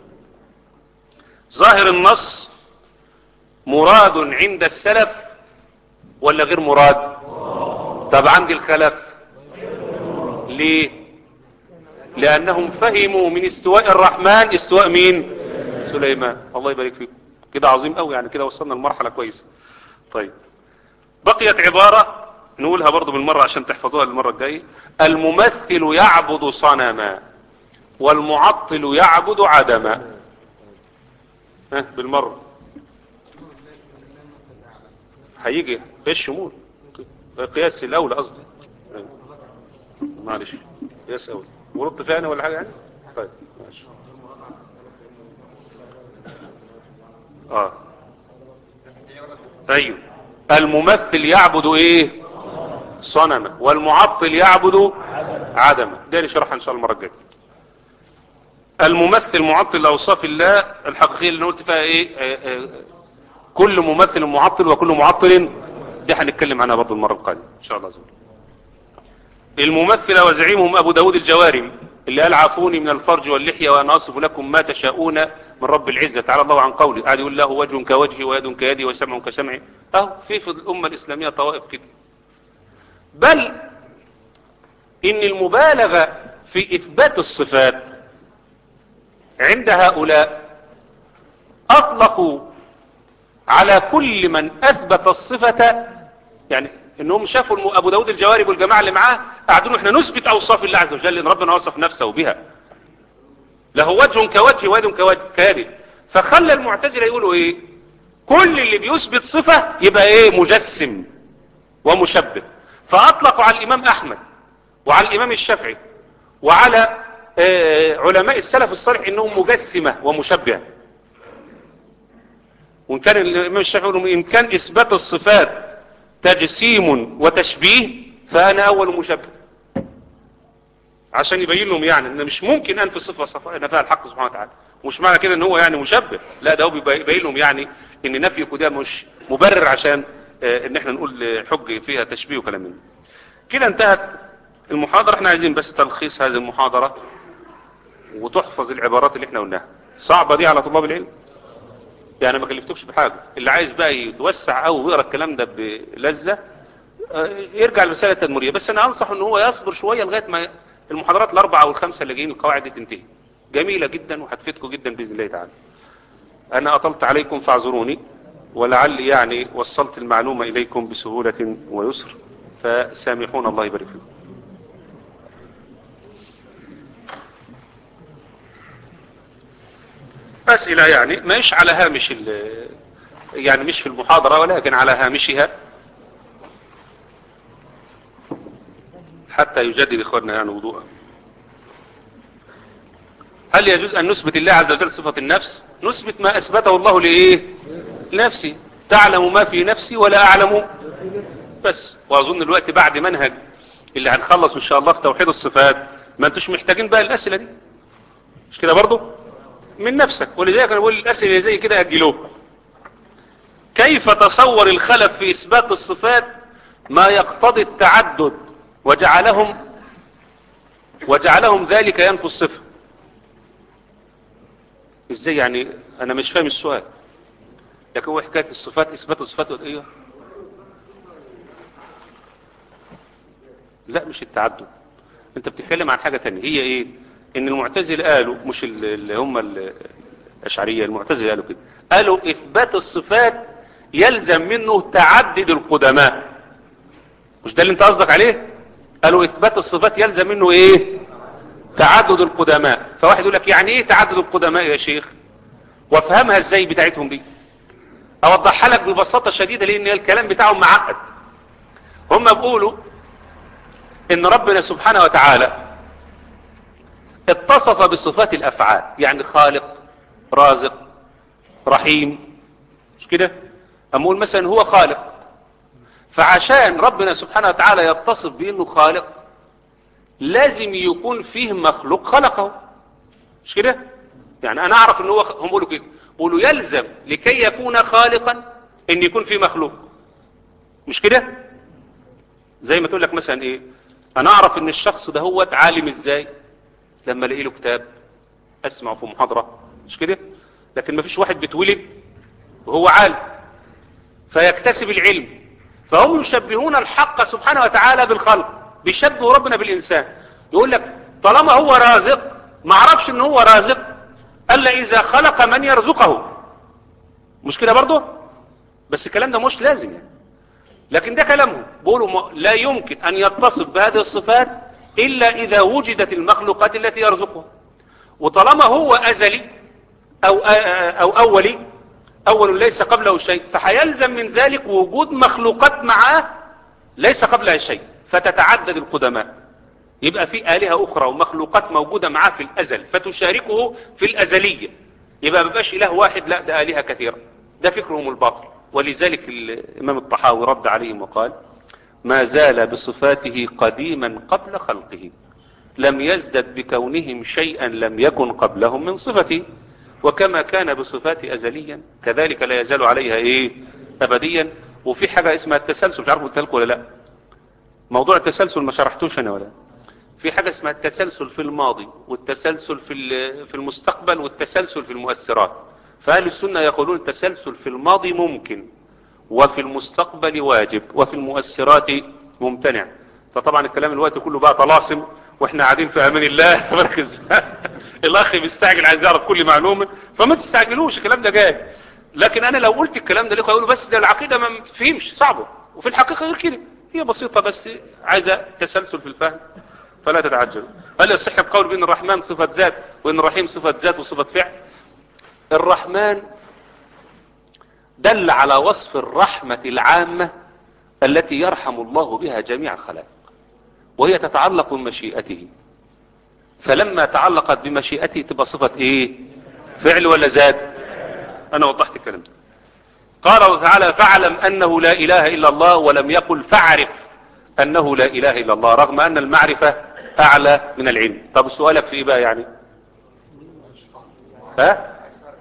ظاهر النص مراد عند السلف ولا غير مراد طب عند الخلف ليه لانهم فهموا من استواء الرحمن استواء مين سليمان الله يبارك فيكم كده عظيم قوي يعني كده وصلنا لمرحله كويسه طيب بقيت عباره نقولها برضو بالمره عشان تحفظوها المره الجايه الممثل يعبد صنما والمعطل يعبد عدما ها بالمره هيجي ايه الشمول قياس الاولى قصدي معلش قياس اولى ورد ثاني ولا حاجه يعني طيب ماشي اه ايوه الممثل يعبد ايه صنما والمعطل يعبد عدما ده نشرحها ان شاء الله المره الجايه الممثل معطل لاوصاف الله الحقيقيه اللي قلت فيها ايه آه آه كل ممثل معطل وكل معطل دي هنتكلم عنها برضه المره القادمه ان شاء الله عز وجل الممثل وزعيمهم ابو داود الجواري اللي قال عافوني من الفرج واللحيه وانا اصف لكم ما تشاءون من رب العزه تعالى الله عن قولي قال يقول له وجه كوجهي ويد كيدي وسمع كسمعي اهو في في الامه الاسلاميه طوائف كده بل ان المبالغه في اثبات الصفات عند هؤلاء اطلقوا على كل من اثبت الصفه يعني انهم شافوا ابو داود الجواري والجماعه اللي معاه قاعدين احنا نثبت اوصاف الله عز وجل ان ربنا وصف نفسه بها له وجه كوجه ويد كوجه كاري فخلى المعتزله يقولوا ايه كل اللي بيثبت صفه يبقى ايه مجسم ومشبه فاطلقوا على الامام احمد وعلى الامام الشافعي وعلى آه علماء السلف الصالح انهم مجسمه ومشبهه وان كان الامام الشافعي يقول ان كان اثبات الصفات تجسيم وتشبيه فأنا أول مشبه عشان يبين لهم يعني ان مش ممكن أنفي صفة صفاء نفاها الحق سبحانه وتعالى مش معنى كده ان هو يعني مشبه لا ده هو بيبين لهم يعني ان نفيك ده مش مبرر عشان اه ان احنا نقول حج فيها تشبيه وكلام من كده انتهت المحاضرة احنا عايزين بس تلخيص هذه المحاضرة وتحفظ العبارات اللي احنا قلناها صعبة دي على طلاب العلم يعني ما كلفتكش بحاجة اللي عايز بقى يتوسع او يقرا الكلام ده بلذة يرجع للرسالة التدمرية بس انا انصح ان هو يصبر شوية لغاية ما المحاضرات الاربعة او الخمسة اللي جايين القواعد دي تنتهي جميلة جدا وهتفيدكم جدا بإذن الله تعالى انا اطلت عليكم فاعذروني ولعلي يعني وصلت المعلومة اليكم بسهولة ويسر فسامحون الله يبارك فيكم أسئلة يعني مش على هامش يعني مش في المحاضرة ولكن على هامشها حتى يجدد إخواننا يعني وضوءا هل يجوز أن نثبت الله عز وجل صفة النفس نثبت ما أثبته الله لإيه لنفسي تعلم ما في نفسي ولا أعلم بس وأظن الوقت بعد منهج اللي هنخلص إن شاء الله في توحيد الصفات ما أنتوش محتاجين بقى الأسئلة دي مش كده برضو من نفسك ولذلك أنا بقول الأسئلة زي كده أجلوه كيف تصور الخلف في إثبات الصفات ما يقتضي التعدد وجعلهم وجعلهم ذلك ينفي الصفة ازاي يعني انا مش فاهم السؤال لكن هو حكاية الصفات اثبات الصفات ايه لا مش التعدد انت بتتكلم عن حاجة تانية هي ايه ان المعتزل قالوا مش اللي هم الاشعرية المعتزل قالوا كده قالوا اثبات الصفات يلزم منه تعدد القدماء مش ده اللي انت قصدك عليه قالوا اثبات الصفات يلزم منه ايه تعدد القدماء فواحد يقول لك يعني ايه تعدد القدماء يا شيخ وافهمها ازاي بتاعتهم دي اوضحها لك ببساطة شديدة لان الكلام بتاعهم معقد هم بيقولوا ان ربنا سبحانه وتعالى اتصف بصفات الافعال يعني خالق رازق رحيم مش كده اقول مثلا هو خالق فعشان ربنا سبحانه وتعالى يتصف بانه خالق لازم يكون فيه مخلوق خلقه مش كده يعني انا اعرف ان هو هم بيقولوا كده بيقولوا يلزم لكي يكون خالقا ان يكون في مخلوق مش كده زي ما تقول لك مثلا ايه انا اعرف ان الشخص ده هو عالم ازاي لما الاقي له كتاب اسمعه في محاضرة مش كده لكن ما فيش واحد بيتولد وهو عالم فيكتسب العلم فهم يشبهون الحق سبحانه وتعالى بالخلق بيشبهوا ربنا بالإنسان يقول لك طالما هو رازق ما عرفش ان هو رازق الا اذا خلق من يرزقه مش كده برضه بس الكلام ده مش لازم يعني لكن ده كلامهم بيقولوا لا يمكن ان يتصف بهذه الصفات الا اذا وجدت المخلوقات التي يرزقها وطالما هو ازلي او او اولي اول ليس قبله شيء فهيلزم من ذلك وجود مخلوقات معاه ليس قبلها شيء فتتعدد القدماء يبقى في آلهة أخرى ومخلوقات موجودة معاه في الأزل فتشاركه في الأزلية يبقى ما بقاش إله واحد لا ده آلهة كثيرة ده فكرهم الباطل ولذلك الإمام الطحاوي رد عليهم وقال ما زال بصفاته قديما قبل خلقه لم يزدد بكونهم شيئا لم يكن قبلهم من صفته وكما كان بصفاته أزليا كذلك لا يزال عليها إيه أبديا وفي حاجة اسمها التسلسل مش عارف قلت لكم ولا لا موضوع التسلسل ما شرحتوش أنا ولا في حاجة اسمها التسلسل في الماضي والتسلسل في في المستقبل والتسلسل في المؤثرات فأهل السنة يقولون التسلسل في الماضي ممكن وفي المستقبل واجب وفي المؤثرات ممتنع فطبعا الكلام الوقت كله بقى طلاسم واحنا قاعدين في امان الله مركز الاخ بيستعجل عايز يعرف كل معلومه فما تستعجلوش الكلام ده جاي لكن انا لو قلت الكلام ده ليه يقولوا بس ده العقيده ما تفهمش صعبه وفي الحقيقه غير كده هي بسيطه بس عايزه تسلسل في الفهم فلا تتعجل هل يصح القول بان الرحمن صفه ذات وان الرحيم صفه ذات وصفه فعل الرحمن دل على وصف الرحمه العامه التي يرحم الله بها جميع الخلائق وهي تتعلق بمشيئته فلما تعلقت بمشيئته تبقى صفة ايه فعل ولا ذات انا وضحت الكلام ده قال الله تعالى فاعلم انه لا اله الا الله ولم يقل فاعرف انه لا اله الا الله رغم ان المعرفة اعلى من العلم طب سؤالك في ايه بقى يعني ها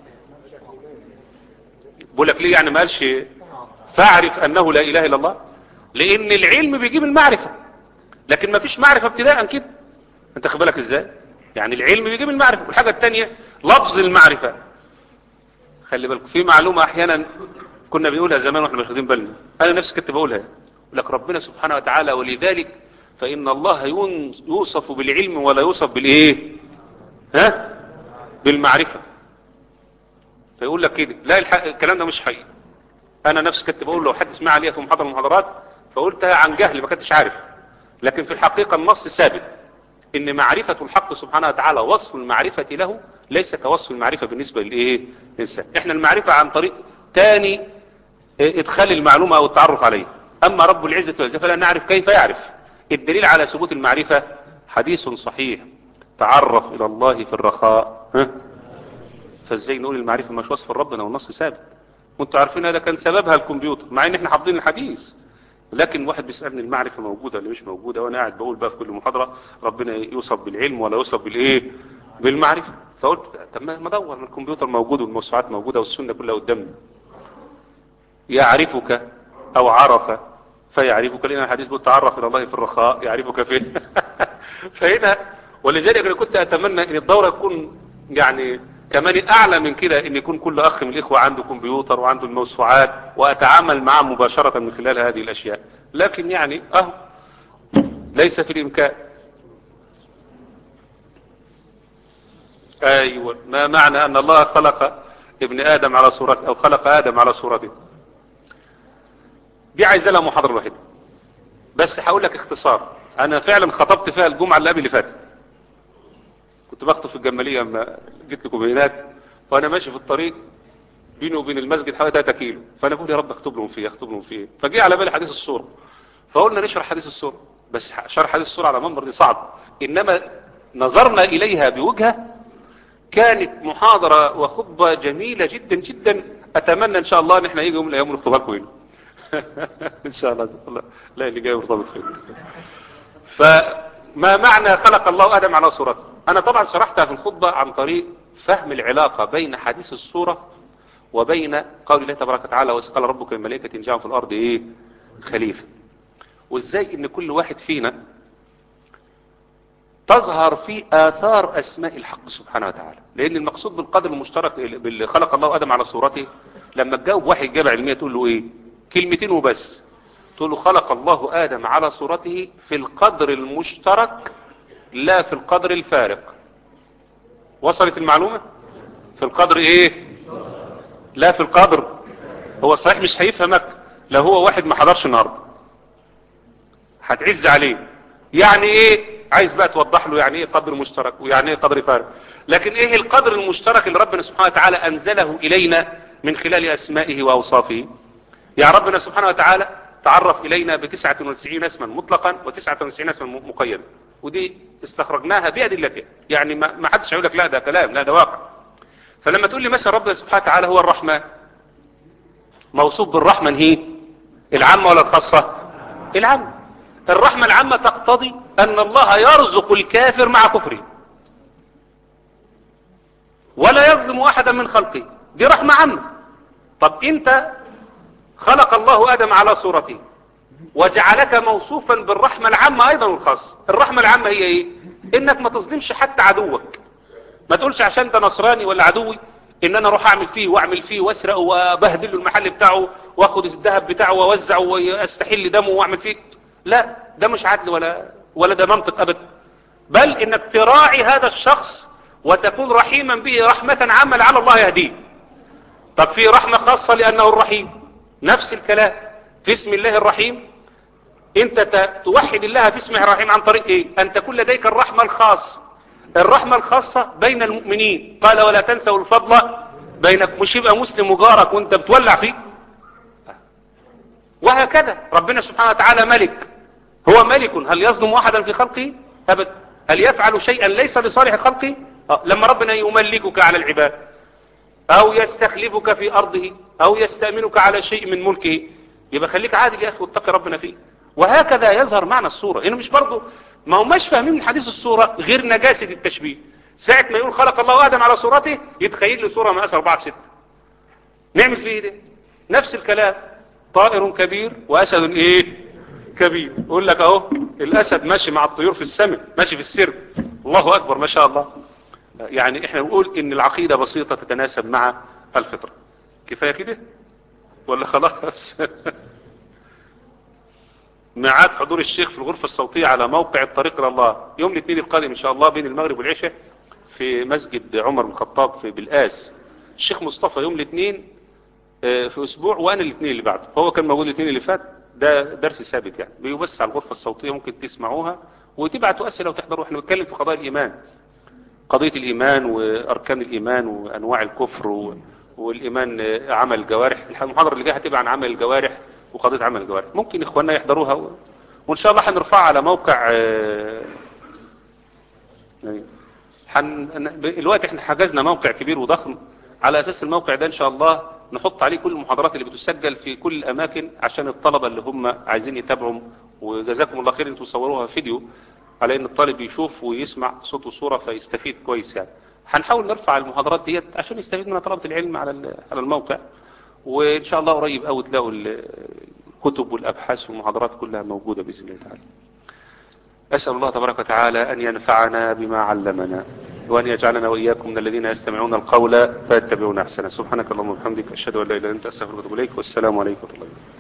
بقول لك ليه يعني ما قالش فاعرف انه لا اله الا الله لان العلم بيجيب المعرفة لكن ما فيش معرفة ابتداء كده انت خد بالك ازاي يعني العلم بيجيب المعرفة والحاجة التانية لفظ المعرفة خلي بالك في معلومة احيانا كنا بنقولها زمان واحنا مش واخدين بالنا انا نفسي كنت بقولها يقول لك ربنا سبحانه وتعالى ولذلك فان الله يوصف بالعلم ولا يوصف بالايه ها بالمعرفة فيقول لك كده لا الحق الكلام ده مش حقيقي انا نفسي كنت بقول لو حد سمع عليها في محاضرة من المحاضرات فقلتها عن جهل ما كنتش عارف لكن في الحقيقة النص ثابت ان معرفة الحق سبحانه وتعالى وصف المعرفة له ليس كوصف المعرفة بالنسبة للايه الانسان احنا المعرفة عن طريق تاني ادخال المعلومة او التعرف عليه اما رب العزة والجلال فلا نعرف كيف يعرف الدليل على ثبوت المعرفة حديث صحيح تعرف الى الله في الرخاء ها فازاي نقول المعرفة مش وصف ربنا والنص ثابت وانتوا عارفين هذا كان سببها الكمبيوتر مع ان احنا حافظين الحديث لكن واحد بيسألني المعرفة موجودة ولا مش موجودة وانا قاعد بقول بقى في كل محاضرة ربنا يوصف بالعلم ولا يوصف بالايه بالمعرفة فقلت طب ما ادور من الكمبيوتر موجود والموسوعات موجودة والسنة كلها قدامنا يعرفك او عرف فيعرفك لان الحديث بيقول تعرف الى الله في الرخاء يعرفك فين فهنا ولذلك انا كنت اتمنى ان الدورة تكون يعني كمان اعلى من كده ان يكون كل اخ من الاخوة عنده كمبيوتر وعنده الموسوعات واتعامل معه مباشرة من خلال هذه الاشياء لكن يعني اه ليس في الامكان ايوه ما معنى ان الله خلق ابن ادم على صورته او خلق ادم على صورته دي عايزة لها محاضرة واحدة بس هقول لك اختصار انا فعلا خطبت فيها الجمعة اللي قبل اللي فاتت كنت بخطب في الجمالية لما جيت لكم هناك فانا ماشي في الطريق بينه وبين المسجد حوالي 3 كيلو فانا بقول يا رب اكتب لهم فيه اكتب لهم فيه فجي على بالي حديث الصورة فقلنا نشرح حديث الصورة بس شرح حديث الصورة على منبر دي صعب انما نظرنا اليها بوجهة كانت محاضرة وخطبة جميلة جدا جدا اتمنى ان شاء الله ان احنا يجي يوم من الايام نخطبها لكم هنا ان شاء الله لا اللي جاي مرتبط خير ما معنى خلق الله ادم على صورته انا طبعا شرحتها في الخطبة عن طريق فهم العلاقة بين حديث الصورة وبين قول الله تبارك وتعالى وإذ قال ربك للملائكة إن جعلوا في الأرض إيه خليفة وإزاي إن كل واحد فينا تظهر فيه آثار أسماء الحق سبحانه وتعالى لأن المقصود بالقدر المشترك باللي خلق الله آدم على صورته لما تجاوب واحد إجابة علمية تقول له إيه كلمتين وبس تقول له خلق الله آدم على صورته في القدر المشترك لا في القدر الفارق وصلت المعلومة في القدر إيه لا في القدر هو صحيح مش هيفهمك لا هو واحد ما حضرش النهارده هتعز عليه يعني ايه عايز بقى توضح له يعني ايه قدر مشترك ويعني ايه قدر فارق لكن ايه القدر المشترك اللي ربنا سبحانه وتعالى انزله الينا من خلال اسمائه واوصافه يا ربنا سبحانه وتعالى تعرف الينا ب 99 اسما مطلقا و99 اسما مقيدا ودي استخرجناها بادلتها يعني ما ما حدش هيقول لك لا ده كلام لا ده واقع فلما تقول لي مثلا ربنا سبحانه وتعالى هو الرحمن موصوف بالرحمة هي العامة ولا الخاصة العامة الرحمة العامة تقتضي أن الله يرزق الكافر مع كفره ولا يظلم أحدا من خلقه دي رحمة عامة طب أنت خلق الله آدم على صورته وجعلك موصوفا بالرحمة العامة أيضا والخاصة الرحمة العامة هي إيه إنك ما تظلمش حتى عدوك ما تقولش عشان ده نصراني ولا عدوي ان انا اروح اعمل فيه واعمل فيه واسرق وابهدل له المحل بتاعه واخد الذهب بتاعه واوزعه واستحل دمه واعمل فيه لا ده مش عدل ولا ولا ده منطق ابدا بل انك تراعي هذا الشخص وتكون رحيما به رحمة عامة لعل الله يهديه طب في رحمة خاصة لانه الرحيم نفس الكلام في اسم الله الرحيم انت توحد الله في اسمه الرحيم عن طريق ايه ان تكون لديك الرحمة الخاصة الرحمة الخاصة بين المؤمنين قال ولا تنسوا الفضل بينك مش يبقى مسلم وجارك وانت بتولع فيه وهكذا ربنا سبحانه وتعالى ملك هو ملك هل يظلم احدا في خلقه ابدا هل يفعل شيئا ليس لصالح خلقه آه. لما ربنا يملكك على العباد او يستخلفك في ارضه او يستأمنك على شيء من ملكه يبقى خليك عادل يا اخي واتقي ربنا فيه وهكذا يظهر معنى الصورة انه مش برضه ما هم مش فاهمين من حديث الصورة غير نجاسة التشبيه ساعة ما يقول خلق الله آدم على صورته يتخيل له صورة مقاس 4 في 6 نعمل فيه ده نفس الكلام طائر كبير وأسد ايه كبير يقول لك اهو الأسد ماشي مع الطيور في السماء ماشي في السر الله أكبر ما شاء الله يعني احنا نقول ان العقيدة بسيطة تتناسب مع الفطرة كفاية كده ولا خلاص ميعاد حضور الشيخ في الغرفة الصوتية على موقع الطريق إلى الله يوم الاثنين القادم إن شاء الله بين المغرب والعشاء في مسجد عمر بن الخطاب في بالآس الشيخ مصطفى يوم الاثنين في أسبوع وأنا الاثنين اللي بعده هو كان موجود الاثنين اللي فات ده درس ثابت يعني بيبث على الغرفة الصوتية ممكن تسمعوها وتبعتوا أسئلة وتحضروا احنا بنتكلم في قضايا الإيمان قضية الإيمان وأركان الإيمان وأنواع الكفر والإيمان عمل الجوارح المحاضرة اللي جايه هتبقى عن عمل الجوارح وقضية عمل الجوارح ممكن إخواننا يحضروها و... وإن شاء الله هنرفعها على موقع يعني حن... الوقت احنا حجزنا موقع كبير وضخم على أساس الموقع ده إن شاء الله نحط عليه كل المحاضرات اللي بتسجل في كل الأماكن عشان الطلبة اللي هم عايزين يتابعوا وجزاكم الله خير انتوا صوروها فيديو على ان الطالب يشوف ويسمع صوت وصورة فيستفيد كويس يعني هنحاول نرفع المحاضرات ديت عشان يستفيد منها طلبة العلم على على الموقع وإن شاء الله قريب أو تلاقوا الكتب والأبحاث والمحاضرات كلها موجودة بإذن الله تعالى أسأل الله تبارك وتعالى أن ينفعنا بما علمنا وأن يجعلنا وإياكم من الذين يستمعون القول فيتبعون أحسنه سبحانك اللهم وبحمدك أشهد أن لا إله إلا أنت أستغفرك وأتوب إليك والسلام عليكم ورحمة الله